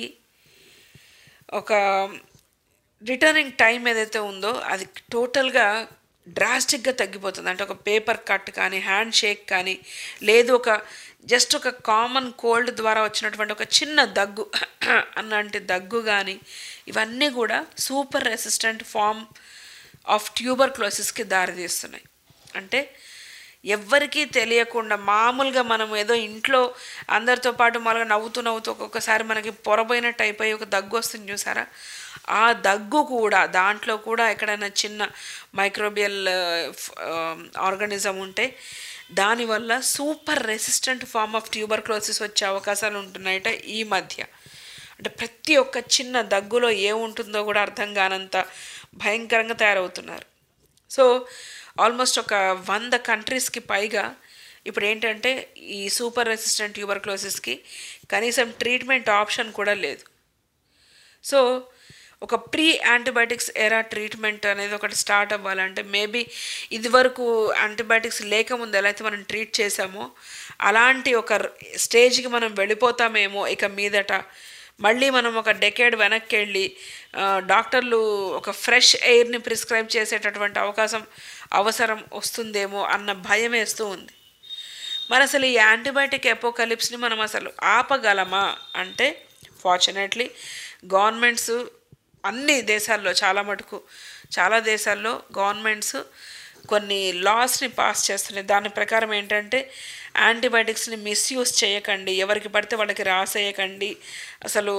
ఒక రిటర్నింగ్ టైం ఏదైతే ఉందో అది టోటల్గా డ్రాస్టిక్గా తగ్గిపోతుంది అంటే ఒక పేపర్ కట్ కానీ హ్యాండ్ షేక్ కానీ లేదు ఒక జస్ట్ ఒక కామన్ కోల్డ్ ద్వారా వచ్చినటువంటి ఒక చిన్న దగ్గు అన్నటి దగ్గు కానీ ఇవన్నీ కూడా సూపర్ రెసిస్టెంట్ ఫామ్ ఆఫ్ ట్యూబర్ క్లోసిస్కి దారితీస్తున్నాయి అంటే ఎవ్వరికీ తెలియకుండా మామూలుగా మనం ఏదో ఇంట్లో అందరితో పాటు మళ్ళీ నవ్వుతూ నవ్వుతూ ఒక్కొక్కసారి మనకి పొరబోయినట్టు అయిపోయి ఒక దగ్గు వస్తుంది చూసారా ఆ దగ్గు కూడా దాంట్లో కూడా ఎక్కడైనా చిన్న మైక్రోబియల్ ఆర్గానిజం ఉంటే దానివల్ల super resistant form of tuberculosis వచ్చే అవకాశాలు ఉంటున్నాయట ఈ మధ్య అంటే ప్రతి ఒక్క చిన్న దగ్గులో ఏముంటుందో కూడా అర్థం కానంత భయంకరంగా తయారవుతున్నారు సో ఆల్మోస్ట్ ఒక వంద కంట్రీస్కి పైగా ఇప్పుడు ఏంటంటే ఈ సూపర్ రెసిస్టెంట్ ట్యూబర్క్లోసిస్కి కనీసం ట్రీట్మెంట్ ఆప్షన్ కూడా లేదు సో ఒక ప్రీ యాంటీబయాటిక్స్ ఎరా ట్రీట్మెంట్ అనేది ఒకటి స్టార్ట్ అవ్వాలంటే మేబీ ఇదివరకు యాంటీబయాటిక్స్ లేకముందు ఎలా అయితే మనం ట్రీట్ చేసామో అలాంటి ఒక స్టేజ్కి మనం వెళ్ళిపోతామేమో ఇక మీదట మళ్ళీ మనం ఒక డెకేడ్ వెనక్కి వెళ్ళి డాక్టర్లు ఒక ఫ్రెష్ ఎయిర్ని ప్రిస్క్రైబ్ చేసేటటువంటి అవకాశం అవసరం వస్తుందేమో అన్న భయం వేస్తూ ఉంది మరి అసలు ఈ యాంటీబయాటిక్ ఎపోకలిప్స్ని మనం అసలు ఆపగలమా అంటే ఫార్చునేట్లీ గవర్నమెంట్స్ అన్ని దేశాల్లో చాలా మటుకు చాలా దేశాల్లో గవర్నమెంట్స్ కొన్ని లాస్ని పాస్ చేస్తున్నాయి దాని ప్రకారం ఏంటంటే యాంటీబయాటిక్స్ని మిస్యూజ్ చేయకండి ఎవరికి పడితే వాళ్ళకి రాసేయకండి అసలు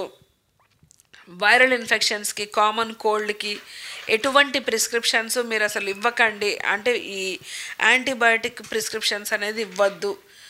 వైరల్ ఇన్ఫెక్షన్స్కి కామన్ కోల్డ్కి ఎటువంటి ప్రిస్క్రిప్షన్స్ మీరు అసలు ఇవ్వకండి అంటే ఈ యాంటీబయాటిక్ ప్రిస్క్రిప్షన్స్ అనేది ఇవ్వద్దు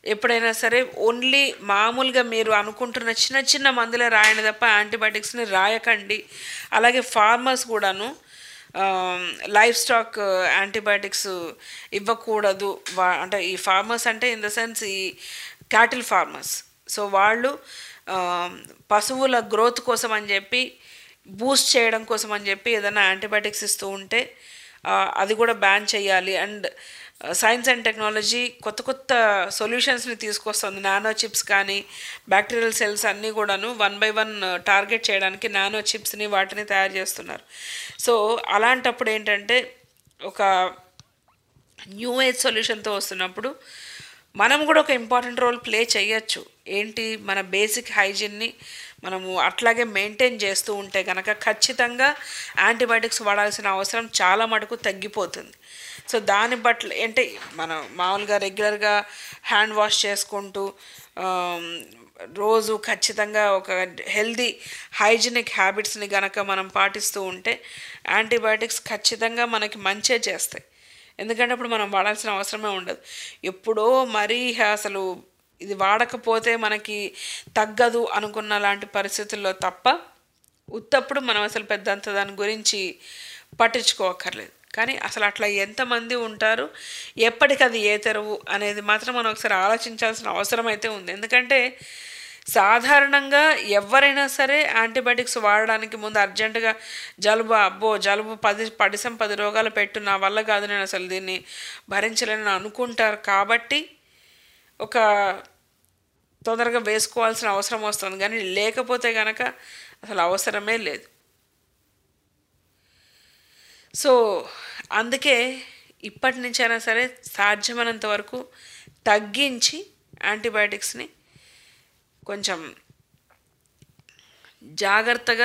ఎప్పుడైనా సరే ఓన్లీ మామూలుగా మీరు అనుకుంటున్న చిన్న చిన్న మందులే రాయండి తప్ప యాంటీబయాటిక్స్ని రాయకండి అలాగే ఫార్మర్స్ కూడాను లైఫ్ స్టాక్ యాంటీబయాటిక్స్ ఇవ్వకూడదు వా అంటే ఈ ఫార్మర్స్ అంటే ఇన్ ద సెన్స్ ఈ క్యాటిల్ ఫార్మర్స్ సో వాళ్ళు ఆ, పశువుల గ్రోత్ కోసం అని చెప్పి బూస్ట్ చేయడం కోసం అని చెప్పి ఏదైనా యాంటీబయాటిక్స్ ఇస్తూ ఉంటే ఆ, అది కూడా బ్యాన్ చేయాలి అండ్ సైన్స్ అండ్ టెక్నాలజీ కొత్త కొత్త సొల్యూషన్స్ని తీసుకొస్తుంది నానో చిప్స్ కానీ బ్యాక్టీరియల్ సెల్స్ అన్నీ కూడాను వన్ బై వన్ టార్గెట్ చేయడానికి నానో చిప్స్ని వాటిని తయారు చేస్తున్నారు సో అలాంటప్పుడు ఏంటంటే ఒక న్యూ ఏజ్ సొల్యూషన్తో వస్తున్నప్పుడు మనం కూడా ఒక ఇంపార్టెంట్ రోల్ ప్లే చేయొచ్చు ఏంటి మన బేసిక్ హైజీన్ని మనము అట్లాగే మెయింటైన్ చేస్తూ ఉంటే కనుక ఖచ్చితంగా యాంటీబయాటిక్స్ వాడాల్సిన అవసరం చాలా మటుకు తగ్గిపోతుంది సో దాన్ని బట్టి అంటే మనం మామూలుగా రెగ్యులర్గా హ్యాండ్ వాష్ చేసుకుంటూ ఆమ్, రోజు ఖచ్చితంగా ఒక హెల్దీ హైజీనిక్ హ్యాబిట్స్ని గనక మనం పాటిస్తూ ఉంటే యాంటీబయాటిక్స్ ఖచ్చితంగా మనకి మంచే చేస్తాయి ఎందుకంటే అప్పుడు మనం వాడాల్సిన అవసరమే ఉండదు ఎప్పుడో మరీ అసలు ఇది వాడకపోతే మనకి తగ్గదు అనుకున్న లాంటి పరిస్థితుల్లో తప్ప ఉత్తప్పుడు మనం అసలు పెద్దంత దాని గురించి పట్టించుకోకర్లేదు కానీ అసలు అట్లా ఎంతమంది ఉంటారు ఎప్పటికది ఏ తెరవు అనేది మాత్రం మనం ఒకసారి ఆలోచించాల్సిన అవసరం అయితే ఉంది ఎందుకంటే సాధారణంగా ఎవరైనా సరే యాంటీబయాటిక్స్ వాడడానికి ముందు అర్జెంటుగా జలుబు అబ్బో జలుబు పది పడిసం పది రోగాలు పెట్టు నా వల్ల కాదు నేను అసలు దీన్ని భరించలేనని అనుకుంటారు కాబట్టి ఒక తొందరగా వేసుకోవాల్సిన అవసరం వస్తుంది కానీ లేకపోతే కనుక అసలు అవసరమే లేదు సో అందుకే ఇప్పటి నుంచైనా సరే సాధ్యమైనంత వరకు తగ్గించి యాంటీబయాటిక్స్ని కొంచెం జాగ్రత్తగా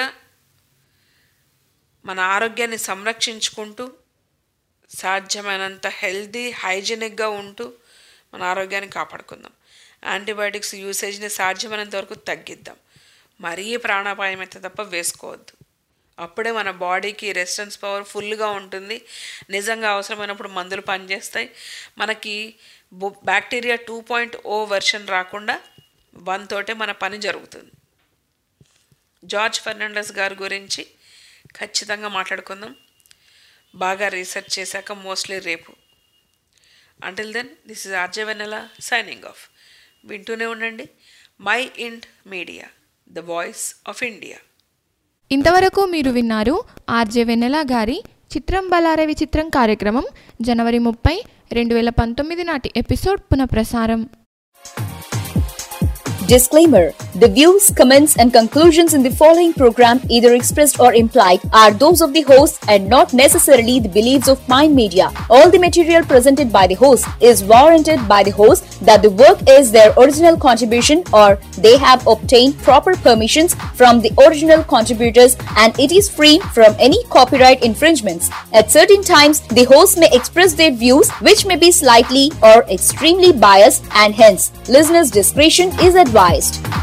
మన ఆరోగ్యాన్ని సంరక్షించుకుంటూ సాధ్యమైనంత హెల్దీ హైజీనిక్గా ఉంటూ మన ఆరోగ్యాన్ని కాపాడుకుందాం యాంటీబయాటిక్స్ యూసేజ్ని సాధ్యమైనంత వరకు తగ్గిద్దాం మరీ ప్రాణాపాయం అయితే తప్ప వేసుకోవద్దు అప్పుడే మన బాడీకి రెసిస్టెన్స్ పవర్ ఫుల్గా ఉంటుంది నిజంగా అవసరమైనప్పుడు మందులు పనిచేస్తాయి మనకి bacteria two point o version రాకుండా వన్ తోటే మన పని జరుగుతుంది జార్జ్ ఫెర్నాండస్ గారి గురించి ఖచ్చితంగా మాట్లాడుకుందాం బాగా రీసెర్చ్ చేశాక మోస్ట్లీ రేపు until then this is RJ Vennela signing off వింటూనే ఉండండి mind media the voice of India ఇంతవరకు మీరు విన్నారు ఆర్జే వెన్నెల గారి చిత్రం బలారే విచిత్రం కార్యక్రమం జనవరి ముప్పై రెండు వేల పంతొమ్మిది నాటి ఎపిసోడ్ పునఃప్రసారం Disclaimer The views, comments, and conclusions in the following program, either expressed or implied, are those of the host and not necessarily the beliefs of Mind Media. All the material presented by the host is warranted by the host that the work is their original contribution or they have obtained proper permissions from the original contributors and it is free from any copyright infringements. At certain times, the host may express their views which may be slightly or extremely biased and hence listeners' discretion is advised.